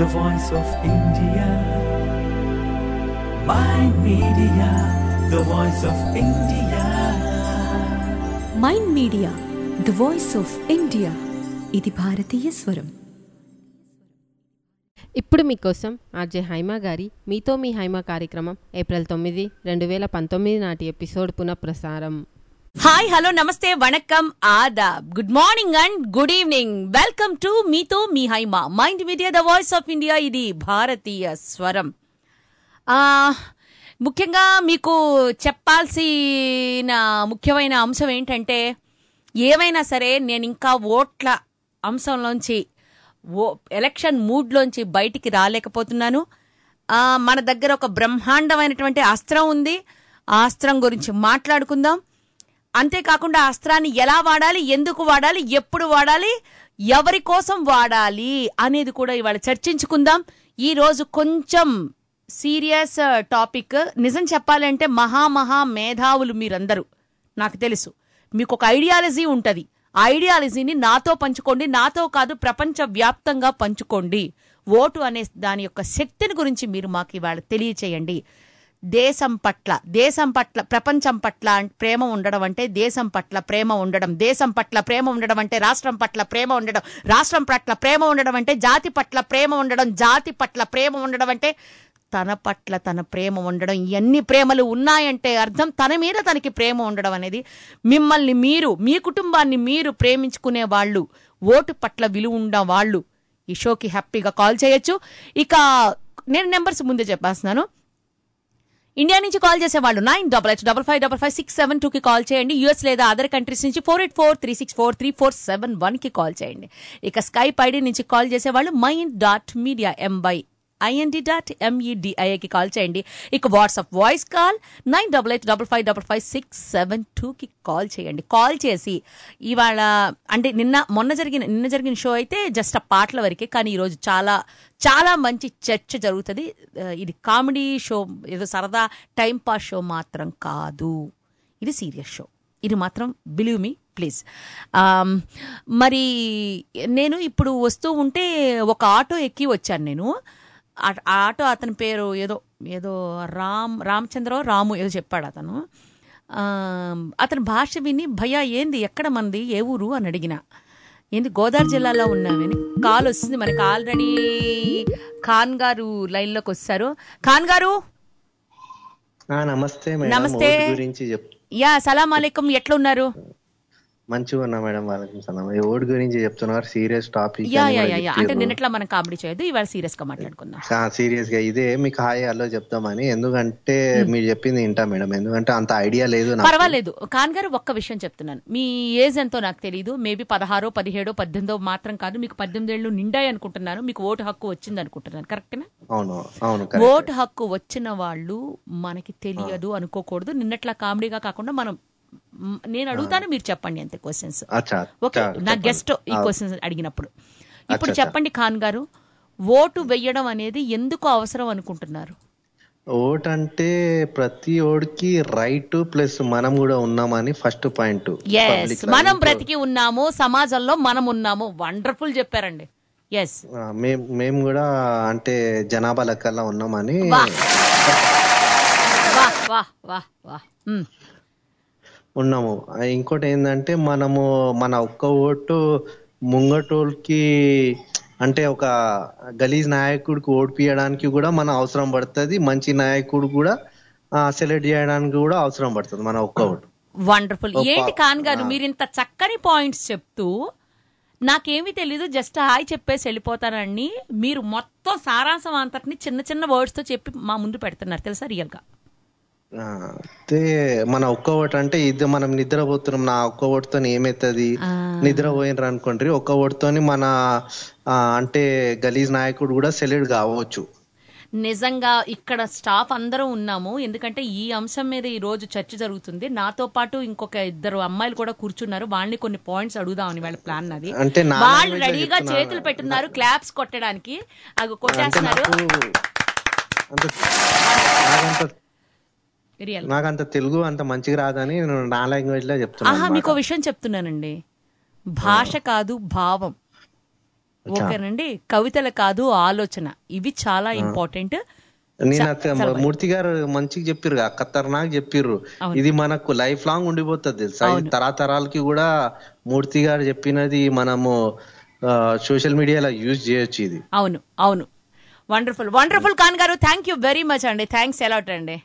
the voice of India. My media, the voice of India. Mind media the voice of India ఇది భారతీయ స్వరం ఇప్పుడు మీకోసం RJ Haima గారి మీతో మీ హైమా కార్యక్రమం ఏప్రిల్ తొమ్మిది రెండు వేల పంతొమ్మిది నాటి ఎపిసోడ్ పునఃప్రసారం హాయ్ హలో నమస్తే వణకం ఆదాబ్ good morning and good evening welcome to మీతో మీ Haima mind media the voice of India ఇది భారతీయ స్వరం ఆ, ముఖ్యంగా మీకు చెప్పాల్సిన ముఖ్యమైన అంశం ఏంటంటే ఏమైనా సరే నేను ఇంకా ఓట్ల అంశంలోంచి ఓ ఎలక్షన్ మూడ్లోంచి బయటికి రాలేకపోతున్నాను ఆ, మన దగ్గర ఒక బ్రహ్మాండమైనటువంటి అస్త్రం ఉంది ఆ అస్త్రం గురించి మాట్లాడుకుందాం అంతేకాకుండా ఆ అస్త్రాన్ని ఎలా వాడాలి ఎందుకు వాడాలి ఎప్పుడు వాడాలి ఎవరి కోసం వాడాలి అనేది కూడా ఇవాళ చర్చించుకుందాం ఈ రోజు కొంచెం సీరియస్ టాపిక్ నిజం చెప్పాలంటే మహా మహా మేధావులు మీరందరూ నాకు తెలుసు మీకు ఒక ఐడియాలజీ ఉంటది ఆ ఐడియాలజీని నాతో పంచుకోండి నాతో కాదు ప్రపంచ వ్యాప్తంగా పంచుకోండి ఓటు అనే దాని యొక్క శక్తిని గురించి మీరు మాకు ఇవాళ తెలియచేయండి దేశం పట్ల దేశం పట్ల ప్రపంచం పట్ల ప్రేమ ఉండడం అంటే దేశం పట్ల ప్రేమ ఉండడం దేశం పట్ల ప్రేమ ఉండడం అంటే రాష్ట్రం పట్ల ప్రేమ ఉండడం రాష్ట్రం పట్ల ప్రేమ ఉండడం అంటే జాతి పట్ల ప్రేమ ఉండడం జాతి పట్ల ప్రేమ ఉండడం అంటే తన పట్ల తన ప్రేమ ఉండడం ఎన్ని ప్రేమలు ఉన్నాయంటే అర్థం తన మీద తనకి ప్రేమ ఉండడం అనేది మిమ్మల్ని మీరు మీ కుటుంబాన్ని మీరు ప్రేమించుకునే వాళ్ళు ఓటు పట్ల విలువ ఉన్న వాళ్ళు ఈ షోకి హ్యాపీగా కాల్ చేయొచ్చు ఇక నేను నెంబర్స్ ముందే చెప్పేస్తున్నాను ఇండియా నుంచి కాల్ చేసేవాళ్ళు nine double eight double five double five six seven టూకి కాల్ చేయండి యూఎస్ లేదా అదర్ కంట్రీస్ నుంచి four eight four three six four three four seven వన్కి కాల్ చేయండి ఇక స్కైప్ ఐడి నుంచి కాల్ చేసేవాళ్ళు mind dot media M Y I N D dot ఎంఈడిఐకి కాల్ చేయండి ఇక WhatsApp voice call nine double eight double five double five six seven టూకి call చేయండి కాల్ చేసి ఇవాళ అంటే నిన్న మొన్న జరిగిన నిన్న జరిగిన షో అయితే జస్ట్ ఆ పాటల వరకే కానీ ఈరోజు చాలా చాలా మంచి చర్చ జరుగుతుంది ఆ, ఇది కామెడీ షో ఏదో సరదా టైం పాస్ షో మాత్రం కాదు ఇది సీరియస్ షో ఇది మాత్రం బిలీవ్ మీ ప్లీజ్ మరి నేను ఇప్పుడు వస్తూ ఉంటే ఒక ఆటో ఎక్కి వచ్చాను నేను ఆ- ఆ ఆటో అతని పేరు ఏదో ఏదో రామ్ రామచంద్ర రాము ఏదో చెప్పాడు అతను ఆ, అతని భాష విని భయ్యా ఏంది ఎక్కడ మంది ఏ ఊరు అని అడిగిన ఏంది గోదావరి జిల్లాలో ఉన్నామని కాల్ వస్తుంది మనకి ఆల్రెడీ ఖాన్ గారు లైన్లోకి వస్తారు ఖాన్ గారు ఆ నమస్తే మేడం నమస్తే. ఓటు గురించి చెప్ యా సలాం అలైకుం ఎట్లా ఉన్నారు మంచిగా ఉన్నా మేడం వాళ్ళకి సలాం ఈ ఓటు గురించి చెప్తున్నారు serious topic yeah yeah yeah yeah అంటే నిన్నట్లా మనం కామెడీ చేయొద్దు ఇవాళ సీరియస్ గా మాట్లాడుకుందాం సీరియస్ గా ఇదే మీకు హాయ్ హలో చెప్తామని ఎందుకంటే మీరు చెప్పింది వింటా మేడం ఎందుకంటే అంత ఐడియా లేదు నాకు పర్వాలేదు ఖాన్ గారు ఒక్క విషయం చెప్తున్నాను మీ ఏజ్ ఎంతో నాకు తెలియదు మేబీ పదహారో పదిహేడో పద్దెనిమిదో మాత్రం కాదు మీకు పద్దెనిమిది ఏళ్ళు నిండాయి అనుకుంటున్నాను మీకు ఓటు హక్కు వచ్చింది అనుకుంటున్నాను కరెక్టేనా అవును అవును correct. ఓటు హక్కు వచ్చిన వాళ్ళు మనకి తెలియదు అనుకోకూడదు నిన్నట్లా కామెడీగా కాకుండా మనం మ్, నేను అడుగుతాను మీరు చెప్పండి అంతే క్వశ్చన్స్ అచ్చా ఓకే చా- నా చెప్పండి. గెస్ట్ ఈ ఆ, క్వశ్చన్స్ అడిగినప్పుడు ఇప్పుడు అచ్చా, చెప్పండి ఖాన్ గారు ఓటు వెయ్యడం అనేది ఎందుకు అవసరం అనుకుంటున్నారు ఓట్ అంటే ప్రతి ఓడికి రైట్ ప్లస్ మనం కూడా ఉన్నామని ఫస్ట్ పాయింట్ ఎస్ మనం బ్రతికి ఉన్నాము సమాజంలో మనం ఉన్నాము వండర్ఫుల్ చెప్పారండి ఎస్ మేము కూడా అంటే జనాభా లెక్కల్లో ఉన్నామని వా వా వా వా వా మ్. ఉన్నాము ఆ, ఇంకోటి ఏంటంటే మనము మన ఒక్క ఓటు ముంగటోళ్ళకి అంటే ఒక గలీజ్ నాయకుడికి ఓడిపియడానికి కూడా మన అవసరం పడుతుంది మంచి నాయకుడు కూడా సెలెక్ట్ చేయడానికి కూడా అవసరం పడుతుంది మన ఒక్క ఓటు వండర్ఫుల్ ఏంటి ఖాన్ గారు మీరు ఇంత చక్కని పాయింట్స్ చెప్తూ నాకేమీ తెలీదు జస్ట్ హాయ్ చెప్పేసి వెళ్ళిపోతానని మీరు మొత్తం సారాంశం అంతటిని చిన్న చిన్న వర్డ్స్ తో చెప్పి మా ముందు పెడుతున్నారు తెలుసా రియల్ గా ఆ, అయితే మన ఒక్క ఓటు అంటే ఇది మనం నిద్రపోతున్నాం నా ఒక్క ఓటుతో ఏమైతుంది నిద్రపోయినరు అనుకోండి ఒక్క ఓటుతోని మన ఆ, అంటే గలీజ్ నాయకుడు కూడా సెలెక్ట్ కావచ్చు నిజంగా ఇక్కడ స్టాఫ్ అందరం ఉన్నాము ఎందుకంటే ఈ అంశం మీద ఈ రోజు చర్చ జరుగుతుంది నాతో పాటు ఇంకొక ఇద్దరు అమ్మాయిలు కూడా కూర్చున్నారు వాళ్ళని కొన్ని పాయింట్స్ అడుగుదామని వాళ్ళ ప్లాన్ అది అంటే నా వాళ్ళు language లో రెడీగా చెప్తున్నా. చేతులు పెట్టున్నారు క్లాప్స్ కొట్టడానికి అవి అంటే కొట్టేస్తున్నారు నాకు అంత నాకంత రియల్ నాకంత తెలుగు అంత మంచిగా రాదని నేను నా లాంగ్వేజ్ లో చెప్తున్నాను ఆహా అన్నమాట. మీకు విషయం చెప్తున్నానండి భాష కాదు భావం ఓకేనండి కవితలు కాదు ఆలోచన ఇవి చాలా ఇంపార్టెంట్ నేను అక్క మూర్తి గారు మంచిగా చెప్పిర్రు ఖతర్నాక్ చెప్పిర్రు ఇది మనకు లైఫ్ లాంగ్ ఉండిపోతుంది తెలుసా ఇది తరతరాలకి కూడా మూర్తి గారు చెప్పినది మనము సోషల్ మీడియాలో యూజ్ చేయొచ్చు ఇది అవును అవును వండర్ఫుల్ వండర్ఫుల్ ఖాన్ గారు థ్యాంక్ యూ వెరీ మచ్ అండి థ్యాంక్స్ ఎలాట్ అండి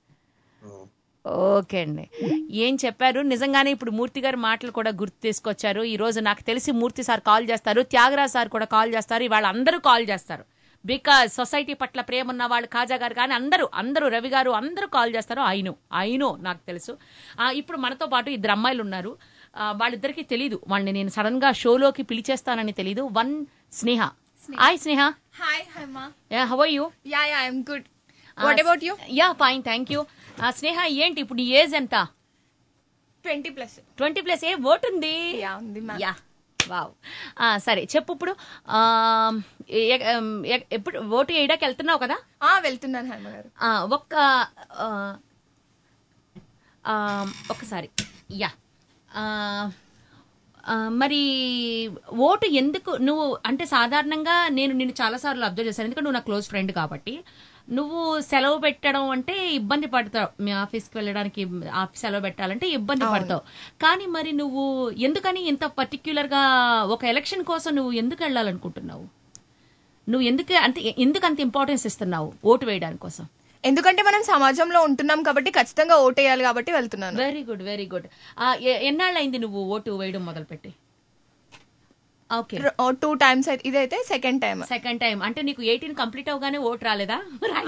ఓకే అండి ఏం చెప్పారు నిజంగానే ఇప్పుడు మూర్తి గారి మాటలు కూడా గుర్తు తీసుకొచ్చారు ఈ రోజు నాకు తెలిసి మూర్తి సార్ కాల్ చేస్తారు త్యాగరాజ్ సార్ కూడా కాల్ చేస్తారు ఇవాళ అందరూ కాల్ చేస్తారు బికాజ్ సొసైటీ పట్ల ప్రేమ ఉన్న వాళ్ళు కాజా గారు కానీ అందరూ అందరూ రవి గారు అందరూ కాల్ చేస్తారు అయినో అయినో నాకు తెలుసు ఆ, ఇప్పుడు మనతో పాటు ఇద్దరు అమ్మాయిలు ఉన్నారు ఆ, వాళ్ళిద్దరికీ తెలీదు వాళ్ళని నేను సడన్ గా షోలోకి పిలిచేస్తానని తెలీదు one Sneha hi Sneha Hi, Haima. How are you Yeah, yeah, I'm good. What about you? Yeah fine thank you Sneha ఏంటి ఇప్పుడు నీ ఏజ్ ఎంత 20 plus. ట్వంటీ ప్లస్ ఏ ఓటు ఉంది Yeah, ఉంది ma'am. యా వావ్ సరే చెప్పు ఇప్పుడు ఆ, ఎ- ఎ- ఎప్పుడు ఓటు వేయడానికి వెళ్తున్నావు కదా ఆ వెళ్తున్నాను హైమ గారు ఆ, ఒక్క ఆ, ఆ, ఒక్కసారి యా ఆ, ఆ, మరి ఓటు ఎందుకు నువ్వు అంటే సాధారణంగా నేను నిన్ను చాలాసార్లు అబ్జర్వ్ చేశాను ఎందుకంటే నువ్వు నా క్లోజ్ ఫ్రెండ్ కాబట్టి నువ్వు సెలవు పెట్టడం అంటే ఇబ్బంది పడతావు మీ ఆఫీస్కి వెళ్ళడానికి ఆఫీస్ సెలవు పెట్టాలంటే ఇబ్బంది పడతావు కానీ మరి నువ్వు ఎందుకని ఇంత పర్టిక్యులర్ గా ఒక ఎలక్షన్ కోసం నువ్వు ఎందుకు వెళ్ళాలనుకుంటున్నావు నువ్వు ఎందుకు అంత ఎందుకు అంత ఇంపార్టెన్స్ ఇస్తున్నావు ఓటు వేయడానికి కోసం ఎందుకంటే మనం సమాజంలో ఉంటున్నాం కాబట్టి ఖచ్చితంగా ఓటేయాలి కాబట్టి వెళ్తున్నాను వెరీ గుడ్ వెరీ గుడ్ ఎన్నాళ్ళైంది నువ్వు ఓటు వేయడం మొదలుపెట్టి ఓకే టూ టైమ్స్ ఇదైతే సెకండ్ టైం సెకండ్ టైం అంటే నీకు ఎయిటీన్ కంప్లీట్ అవగానే ఓటు రాలేదా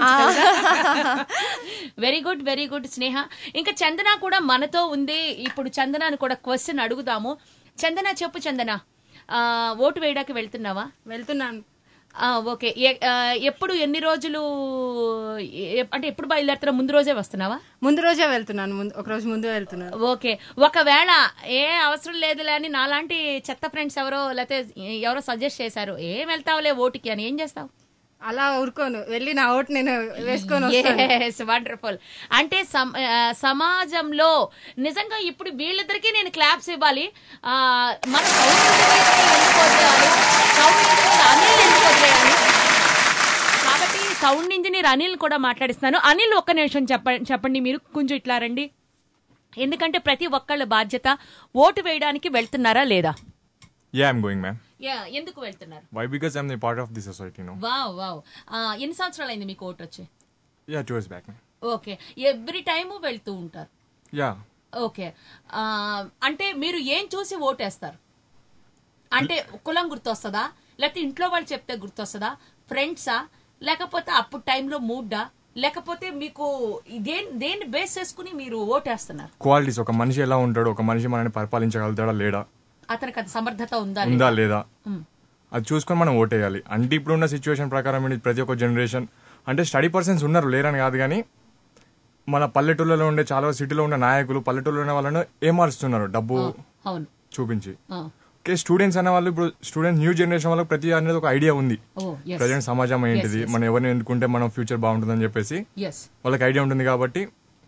very good very good Sneha ఇంకా చందన కూడా మనతో ఉంది ఇప్పుడు చందనాని కూడా క్వశ్చన్ అడుగుదాము చందన చెప్పు చందన ఆ, ఓటు వేయడానికి వెళ్తున్నావా వెళ్తున్నాను ఆ, ఓకే ఏ- ఆ, ఎప్పుడు ఎన్ని రోజులు ఏ- అంటే ఎప్పుడు బయలుదేరుతున్నా ముందు రోజే వస్తున్నావా ముందు రోజే వెళ్తున్నాను ముందు ఒక రోజు ముందు వెళ్తున్నాను ఓకే ఒకవేళ ఏ అవసరం లేదులే అని నాలాంటి చెత్త ఫ్రెండ్స్ ఎవరో లేకపోతే ఎవరో సజెస్ట్ చేశారు ఏం వెళ్తావులే ఓటుకి అని ఏం చేస్తావు అలా ఊరుకోను వెళ్ళి నా ఓటు నేను వేసుకొని వస్తాను వండర్ఫుల్ అంటే సమ- ఆ, సమాజంలో నిజంగా ఇప్పుడు వీళ్ళిద్దరికీ నేను క్లాప్స్ ఇవ్వాలి ఆ, మన సౌండ్ ఇంజనీర్ని ఎందుకు వదిలేయాలి? సౌండ్ ఇంజనీర్ అనిల్ ఎందుకు వదిలేయాలి? కాబట్టి సౌండ్ ఇంజనీర్ అనిల్ కూడా మాట్లాడిస్తున్నాను అనిల్ ఒక్క నిమిషం చెప్ప చెప్పండి మీరు కొంచెం ఇట్లా రండి ఎందుకంటే ప్రతి ఒక్కళ్ళ బాధ్యత ఓటు వేయడానికి వెళ్తున్నారా లేదా Yeah, I'm going, ma'am. Yeah ఎందుకు వెళ్తున్నారు Why? Because I'm the part of the society, no? Wow wow ఆ, ఎన్ని సంవత్సరాలు అయింది మీకు ఓటు వచ్చి Yeah, two years back, ma'am. Okay every time వెళ్తూ ఉంటారు Yeah. ఓకే ఆ, అంటే మీరు ఏం చూసి ఓటేస్తారు అంటే కులం గుర్తొస్తుందా లేకపోతే ఇంట్లో వాళ్ళు చెప్తే గుర్తొస్తుందా ఫ్రెండ్సా లేకపోతే అప్పుడు టైంలో మూడ్డా లేకపోతే మీకు దేని దేన్ని బేస్ చేసుకుని మీరు ఓటేస్తున్నారు క్వాలిటీస్ ఒక మనిషి ఎలా ఉంటాడు ఒక మనిషి మనల్ని పరిపాలించగలుగుతాడా లేడా అతనికి అది సమర్థత ఉందా ఉందా లేదా? లేదా Hmm. అది చూసుకొని మనం ఓటేయాలి అంటే ఇప్పుడున్న సిచ్యువేషన్ ప్రకారం ఏంటి ప్రతి ఒక్క జనరేషన్ అంటే స్టడీ పర్సన్స్ ఉన్నారు లేరని కాదు కానీ మన పల్లెటూళ్ళలో ఉండే చాలా సిటీలో ఉన్న నాయకులు పల్లెటూళ్ళలో ఉన్న వాళ్ళను ఏమారుస్తున్నారు డబ్బు అవును చూపించి ఆ. ఓకే స్టూడెంట్స్ అనే వాళ్ళు ఇప్పుడు స్టూడెంట్స్ న్యూ జనరేషన్ వాళ్ళకి ప్రతి అనేది ఒక ఐడియా ఉంది ఓ yes. ప్రజెంట్ సమాజం ఏంటిది Yes, yes. మనం ఎవరిని ఎన్నుకుంటే మనం ఫ్యూచర్ బాగుంటుందని చెప్పేసి ఎస్ వాళ్ళకి ఐడియా ఉంటుంది కాబట్టి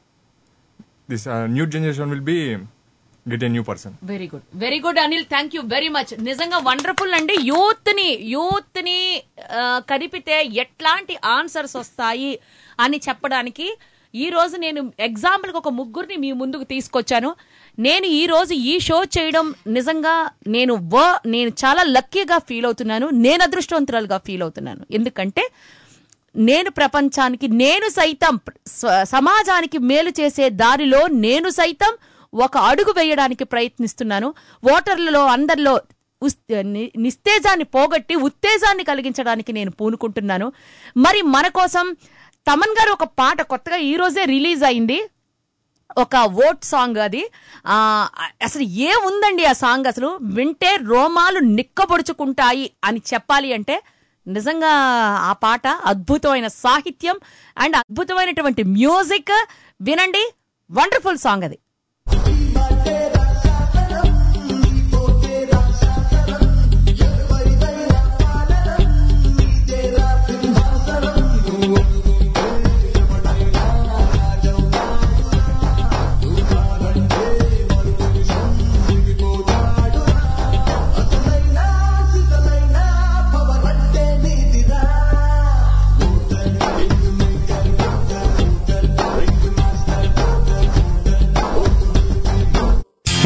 this new generation will be get a new person very good very good Anil thank you very much నిజంగా వండర్ఫుల్ అండి యూత్ ని యూత్ ని ఆ, కదిపితే ఎట్లాంటి ఆన్సర్స్ వస్తాయి అని చెప్పడానికి ఈ రోజు నేను ఎగ్జాంపుల్ ఒక ముగ్గురిని మీ ముందుకు తీసుకొచ్చాను నేను ఈ రోజు ఈ షో చేయడం నిజంగా నేను వ నేను చాలా లక్కీగా ఫీల్ అవుతున్నాను నేను అదృష్టవంతురాలుగా ఫీల్ అవుతున్నాను ఎందుకంటే నేను ప్రపంచానికి నేను సైతం స- సమాజానికి మేలు చేసే దారిలో నేను సైతం ఒక అడుగు వేయడానికి ప్రయత్నిస్తున్నాను ఓటర్లలో అందరిలో ఉస్- ని- నిస్తేజాన్ని పోగొట్టి ఉత్తేజాన్ని కలిగించడానికి నేను పూనుకుంటున్నాను మరి మన కోసం తమన్ గారు ఒక పాట కొత్తగా ఈ రోజే రిలీజ్ అయింది ఒక ఓట్ సాంగ్ అది ఆ, అసలు ఏముందండి ఆ సాంగ్ అసలు వింటే రోమాలు నిక్కబొడుచుకుంటాయి అని చెప్పాలి అంటే నిజంగా ఆ పాట అద్భుతమైన సాహిత్యం అండ్ అద్భుతమైనటువంటి మ్యూజిక్ వినండి వండర్ఫుల్ సాంగ్ అది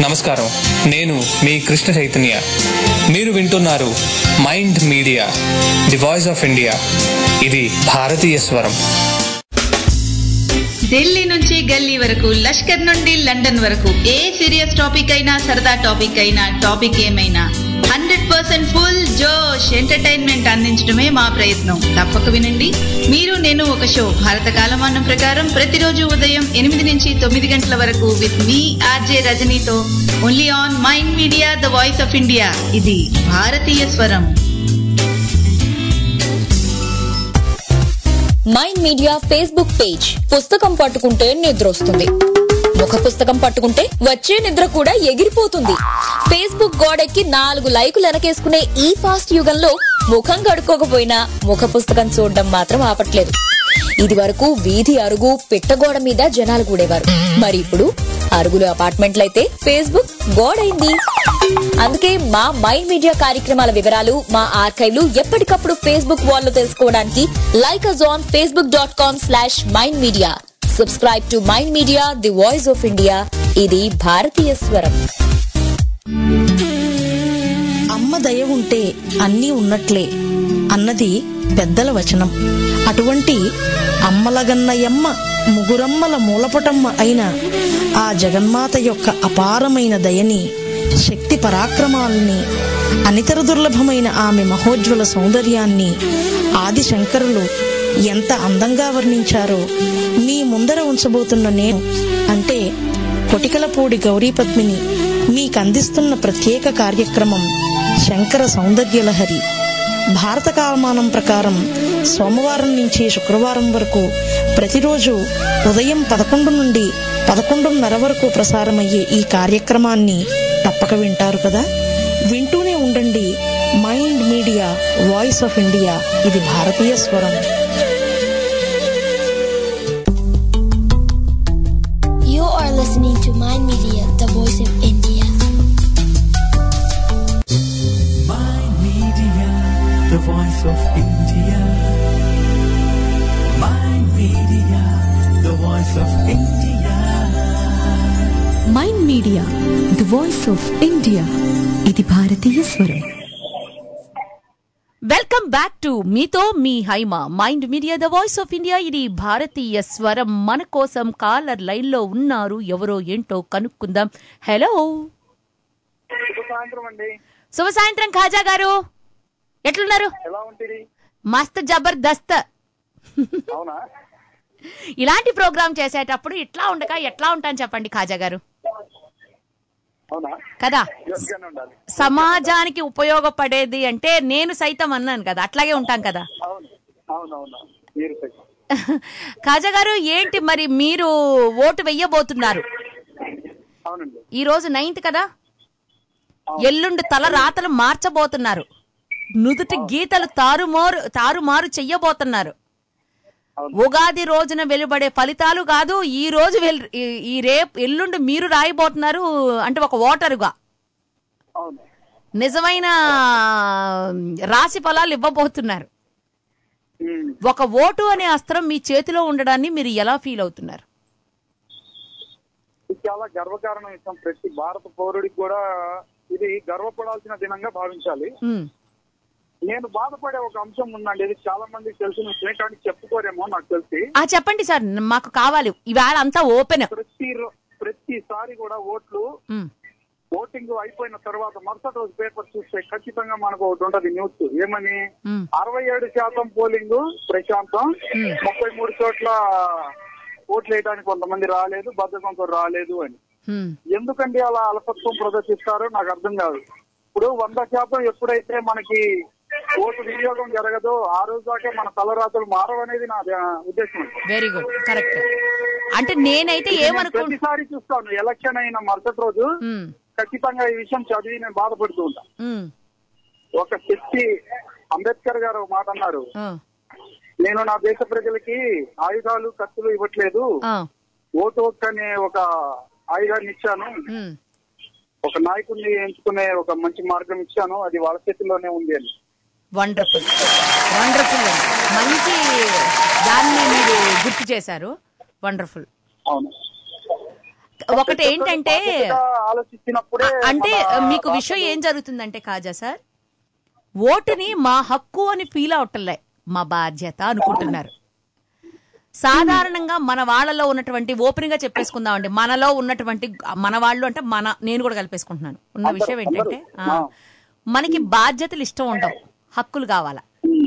నమస్కారం నేను మీ కృష్ణ చైతన్య మీరు వింటున్నారు mind media the voice of India ఇది భారతీయ స్వరం ఢిల్లీ నుంచి గల్లీ వరకు లష్కర్ నుండి లండన్ వరకు ఏ సీరియస్ టాపిక్ అయినా సరదా టాపిక్ అయినా టాపిక్ ఏమైనా హండ్రెడ్ పర్సెంట్ ఫుల్ జోష్ ఎంటర్టైన్మెంట్ అందించడమే మా ప్రయత్నం తప్పక వినండి మీరు నేను ఒక షో భారత కాలమానం ప్రకారం ప్రతిరోజు ఉదయం ఎనిమిది నుంచి తొమ్మిది గంటల వరకు విత్ మీ ఆర్జే రజనీతో only on mind media the voice of India ఇది భారతీయ స్వరం మైండ్ మీడియా ఫేస్బుక్ పేజ్ పుస్తకం పట్టుకుంటే నిద్ర వస్తుంది ముఖ పుస్తకం పట్టుకుంటే వచ్చే నిద్ర కూడా ఎగిరిపోతుంది ఫేస్బుక్ గోడెక్కి నాలుగు లైకులు వెనకేసుకునే ఈ ఫాస్ట్ యుగంలో ముఖం కడుక్కోకపోయినా ముఖ పుస్తకం చూడడం మాత్రం ఆపట్లేదు ఇది వరకు వీధి అరుగు పిట్టగోడ మీద జనాలు కూడేవారు మరి ఇప్పుడు అరుగులు అపార్ట్మెంట్లయితే ఫేస్బుక్ గోడైంది అందుకే మా మైండ్ మీడియా కార్యక్రమాల వివరాలు మా ఆర్కైవ్లు ఎప్పటికప్పుడు ఫేస్బుక్ వాల్ లో తెలుసుకోవడానికి like us on Facebook dot com slash mind media subscribe to mind media the voice of India ఇది భారతీయ స్వరం అమ్మ దయ ఉంటే అన్నీ ఉన్నట్లే అన్నది పెద్దల వచనం అటువంటి అమ్మలగన్నయమ్మ ముగురమ్మల మూలపటమ్మ అయిన ఆ జగన్మాత యొక్క అపారమైన దయని శక్తి పరాక్రమాలని అనితర దుర్లభమైన ఆమె మహోజ్వల సౌందర్యాన్ని ఆది శంకరులు ఎంత అందంగా వర్ణించారో మీ ముందర ఉంచబోతున్న నేను అంటే కొటికలపూడి గౌరీ పద్మిని మీకందిస్తున్న ప్రత్యేక కార్యక్రమం శంకర సౌందర్యలహరి భారత కాలమానం ప్రకారం సోమవారం నుంచి శుక్రవారం వరకు ప్రతిరోజు ఉదయం పదకొండు నుండి పదకొండున్నర వరకు ప్రసారమయ్యే ఈ కార్యక్రమాన్ని తప్పక వింటారు కదా వింటూనే ఉండండి mind media voice of India ఇది భారతీయ స్వరం You are listening to Mind Media, the voice of India. Mind Media, the voice of India. Mind Media, the voice of India. Mind media the voice of India ఇది భారతీయ స్వరం welcome back to మీతో మీ Haima mind media the voice of India ఇది భారతీయ స్వరం మన కోసం కాలర్ లైన్ లో ఉన్నారు ఎవరో ఏంటో కనుక్కుందాం హలో సాయంత్రం అండి శుభ సాయంత్రం ఖాజా గారు ఎట్లున్నారు ఎలా ఉంటుంది మస్త్ జబర్దస్త్ అవునా ఇలాంటి ప్రోగ్రామ్ చేసేటప్పుడు ఇట్లా ఉండక ఎట్లా ఉంటాను చెప్పండి ఖాజా గారు అవునా కదా యోగ్యంగానే ఉండాలి సమాజానికి ఉపయోగపడేది అంటే నేను సైతం అన్నాను కదా అట్లాగే ఉంటాం కదా అవును అవునవును మీరు సరి. ఖాజా గారు ఏంటి మరి మీరు ఓటు వెయ్యబోతున్నారు అవునండి ఈ రోజు నైన్త్ కదా ఎల్లుండి తల రాతలు మార్చబోతున్నారు నుదుటి గీతలు తారుమారు తారుమారు చెయ్యబోతున్నారు ఉగాది రోజున వెలువడే ఫలితాలు కాదు ఈ రోజు వెల్- ఈ- ఈ రేపు ఎల్లుండి మీరు రాయబోతున్నారు అంటే ఒక ఓటరుగా అవును నిజమైన రాశి ఫలాలు ఇవ్వబోతున్నారు ఉమ్. ఒక ఓటు అనే అస్త్రం మీ చేతిలో ఉండడాన్ని మీరు ఎలా ఫీల్ అవుతున్నారు ఇది చాలా గర్వకారణం విషయం ప్రతి భారత పౌరుడికి కూడా ఇది గర్వపడాల్సిన దినంగా భావించాలి ఉమ్, నేను బాధపడే ఒక అంశం ఉందండి ఇది చాలా మందికి తెలిసిన విషయం కానీ చెప్పుకోరేమో నాకు తెలిసి ఆ చెప్పండి సార్ మాకు కావాలి ఇవాళ అంతా ఓపెన్ ప్రతి రో- ప్రతిసారి కూడా ఓట్లు ఉమ్, ఓటింగ్ అయిపోయిన తర్వాత మరుసటి రోజు పేపర్ చూస్తే ఖచ్చితంగా మనకు ఒకటి ఉంటది న్యూస్ ఏమని ఉమ్, అరవై ఏడు శాతం పోలింగ్ ప్రశాంతం ముప్పై మూడు చోట్ల ఓట్లు వేయడానికి కొంతమంది రాలేదు బద్దకంతో రాలేదు అని ఉమ్, ఎందుకండి అలా అలసత్వం ప్రదర్శిస్తారో నాకు అర్థం కాదు ఇప్పుడు వంద శాతం ఎప్పుడైతే మనకి ఓటు వినియోగం జరగదో ఆ రోజు దాకా మన తలరాతలు మారవనేది నా ఆ, ఉద్దేశం వెరీ గుడ్ కరెక్ట్ అంటే నేనైతే ఇది నేను ఏమనుకు ప్రతిసారి చూస్తాను ఎలక్షన్ అయిన మరుసటి రోజు ఉమ్, ఖచ్చితంగా ఈ విషయం చదివి నేను బాధపడుతూ ఉంటాను ఉమ్, ఒక శక్తి అంబేద్కర్ గారు ఒక మాట అన్నారు ఆ, నేను నా దేశ ప్రజలకి ఆయుధాలు కత్తులు ఇవ్వట్లేదు ఆ, ఓటు హక్కు అనే ఒక ఆయుధాన్ని ఇచ్చాను ఉమ్. ఒక నాయకుడిని ఎంచుకునే ఒక మంచి మార్గం ఇచ్చాను అది వాళ్ళ చేతిలోనే ఉంది అని వండర్ఫుల్ వండర్ఫుల్ మంచి దాన్ని మీరు గుర్తు చేశారు వండర్ఫుల్ అవును ఒకటి ఏంటంటే బాధ్యతగా ఆలోచించినప్పుడే అంటే మన మీకు విషయం ఏం జరుగుతుందంటే కాజా సార్ ఓటుని మా హక్కు అని ఫీల్ అవటంలే మా బాధ్యత అనుకుంటున్నారు సాధారణంగా మన వాళ్ళలో ఉన్నటువంటి ఓపెన్ గా చెప్పేసుకుందామండి మనలో ఉన్నటువంటి మన వాళ్ళు అంటే మన నేను కూడా కలిపేసుకుంటున్నాను ఉన్న విషయం ఏంటంటే ఆ, మనకి బాధ్యతలు ఇష్టం ఉండవు హక్కులు కావాలా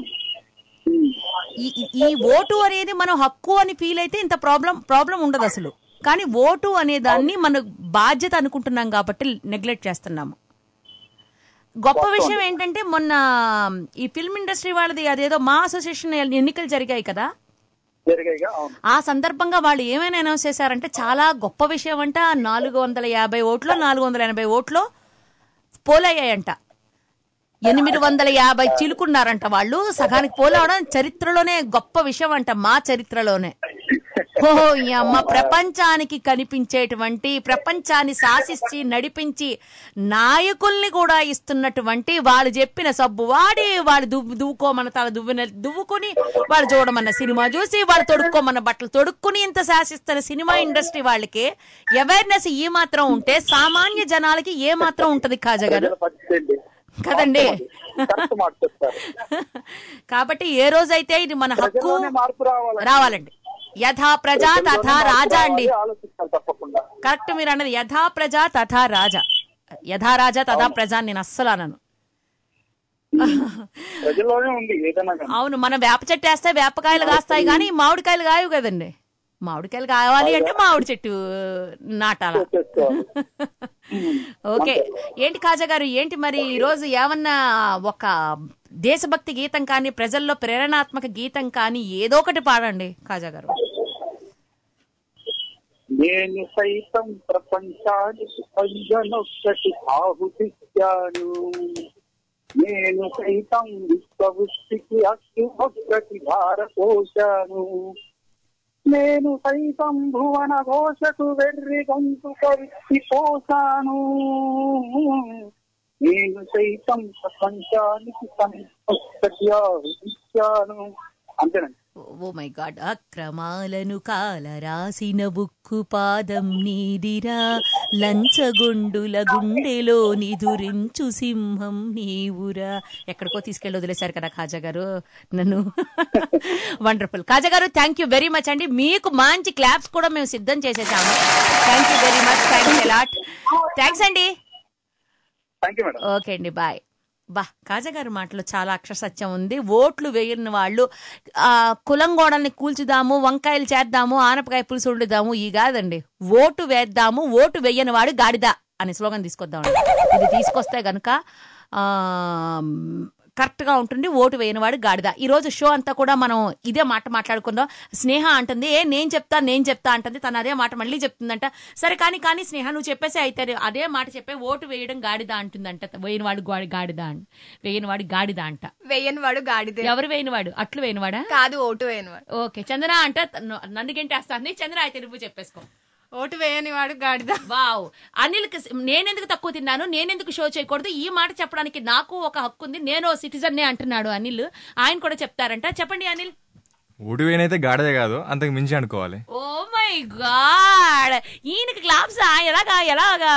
ఈ ఈ- ఈ ఓటు అనేది మనం హక్కు అని ఫీల్ అయితే ఇంత ప్రాబ్లం ప్రాబ్లం ఉండదు అసలు కానీ ఓటు అనే దాన్ని మన బాధ్యత అనుకుంటున్నాం కాబట్టి నెగ్లెక్ట్ చేస్తున్నాము గొప్ప విషయం ఏంటంటే మొన్న ఈ ఫిల్మ్ ఇండస్ట్రీ వాళ్ళది అదేదో మా అసోసియేషన్ ఎన్నికలు జరిగాయి కదా జరిగాయిగా అవును ఆ సందర్భంగా వాళ్ళు ఏమైనా అనౌన్స్ చేశారంటే చాలా గొప్ప విషయం అంట నాలుగు వందల యాభై ఓట్లో నాలుగు వందల ఎనభై ఓట్లో పోలయ్యాయంట ఎనిమిది వందల యాభై చిలుకున్నారంట వాళ్ళు సగానికి పోలవడం చరిత్రలోనే గొప్ప విషయం అంట మా చరిత్రలోనే ఓ ఈ అమ్మ ప్రపంచానికి కనిపించేటువంటి ప్రపంచాన్ని శాసిస్తీ నడిపించి నాయకుల్ని కూడా ఇస్తున్నటువంటి వాళ్ళు చెప్పిన సబ్బు వాడి వాళ్ళు దువ్వు దువ్వుకోమన్న తల దువ్విన దువ్వుకుని వాళ్ళు చూడమన్న సినిమా చూసి వాళ్ళు తొడుక్కోమన్న బట్టలు తొడుక్కుని ఇంత శాసిస్తున్న సినిమా ఇండస్ట్రీ వాళ్ళకి అవేర్నెస్ ఈ మాత్రం ఉంటే సామాన్య జనాలకి ఏ మాత్రం ఉంటది కాజా గారు కదండి కరెక్ట్ మాట చెప్తారు కాబట్టి ఏ రోజైతే ఇది మన హక్కు ప్రజల్లోనే మార్పు రావాలి రావాలండి యథా ప్రజా తథా రాజా అండి ఆలోచించాలి తప్పకుండా కరెక్ట్ మీరు అన్నది యథా ప్రజా తథా రాజా యథా రాజా తథా ప్రజా అని నేను అస్సలు అనను ప్రజల్లోనే ఉంది ఏదైనా కానీ అవును మనం వేప చెట్టు వేస్తే వేపకాయలు కాస్తాయి కానీ మామిడికాయలు కాయవు కదండి మామిడికాయలు కావాలి అంటే మామిడి చెట్టు నాటాల ఓకే ఏంటి కాజా గారు ఏంటి మరి ఈ రోజు ఏమన్నా ఒక దేశభక్తి గీతం కానీ ప్రజల్లో ప్రేరణాత్మక గీతం కానీ ఏదో ఒకటి పాడండి కాజా గారు నేను సైతం ప్రపంచానికి పయ్యనొక్కటి ఆహుతిచ్చాను నేను సైతం విశ్వవృష్టికి అక్కి ఒక్కటి భారపోశాను నేను సైతం భువన ఘోషకు వెర్రి గొంతు కవిచ్చి పోసాను నేను సైతం ప్రపంచానికి ఒక్కటి ఆహుతిచ్చాను అంతేనండి ఓ మై గాడ్ అక్రమాలను కాల రాసిన బుక్కు పాదం నీదిరా లంచగొండుల గుండెలో నిదురించు సింహం నీవురా ఎక్కడికో తీసుకెళ్ళి వదిలేశారు కదా కాజా గారు నన్ను వండర్ఫుల్ కాజా గారు థ్యాంక్ యూ వెరీ మచ్ అండి మీకు మంచి క్లాప్స్ కూడా మేము సిద్ధం చేసేసాము thank you very much thanks a lot thanks అండి థ్యాంక్ యూ మేడం ఓకే అండి బాయ్ బా కాజగారి మాటలో చాలా అక్షర సత్యం ఉంది ఓట్లు వేయని వాళ్ళు ఆ కులం గోడల్ని కూల్చుదాము వంకాయలు చేద్దాము ఆనపకాయ పులుసు వండుదాము ఈ కాదండి ఓటు వేద్దాము ఓటు వేయని వాడు గాడిద అనే స్లోగన్ తీసుకొద్దాం ఇది తీసుకొస్తే గనుక ఆ కరెక్ట్ గా ఉంటుంది ఓటు వేయనివాడు గాడిద ఈ రోజు షో అంతా కూడా మనం ఇదే మాట మాట్లాడుకుందాం స్నేహ అంటుంది ఏ నేను చెప్తా నేను చెప్తా అంటుంది తను అదే మాట మళ్ళీ చెప్తుందంట సరే కానీ కానీ స్నేహ నువ్వు చెప్పేసి అయితే అదే మాట చెప్పే ఓటు వేయడం గాడిద అంటుందంట వేయనివాడు గాడి- గాడిద అంట వేయనివాడు గాడిద అంట వేయని వాడు గాడిదే ఎవరు వేయనివాడు అట్లు వేయనివాడా కాదు ఓటు వేయని వాడు ఓకే చంద్ర అంటే తను- నన్ను గంటేస్తాను చంద్ర అయితే నువ్వు చెప్పేసుకో ఓటు వేయని వాడు గాడిద వావ్ అనిల్ నేనెందుకు తక్కువ తిన్నాను నేనెందుకు షో చేయకూడదు ఈ మాట చెప్పడానికి నాకు ఒక హక్కు ఉంది నేను సిటిజన్నే అంటున్నాడు అనిల్ ఆయన కూడా చెప్తారంట చెప్పండి అనిల్ ఓటు వేయనైతే గాడిదే కాదు అంతకు మించి అనుకోవాలి ఓ మై గాడ్ ఈయనకి క్లాప్స్ ఎలాగా ఎలాగా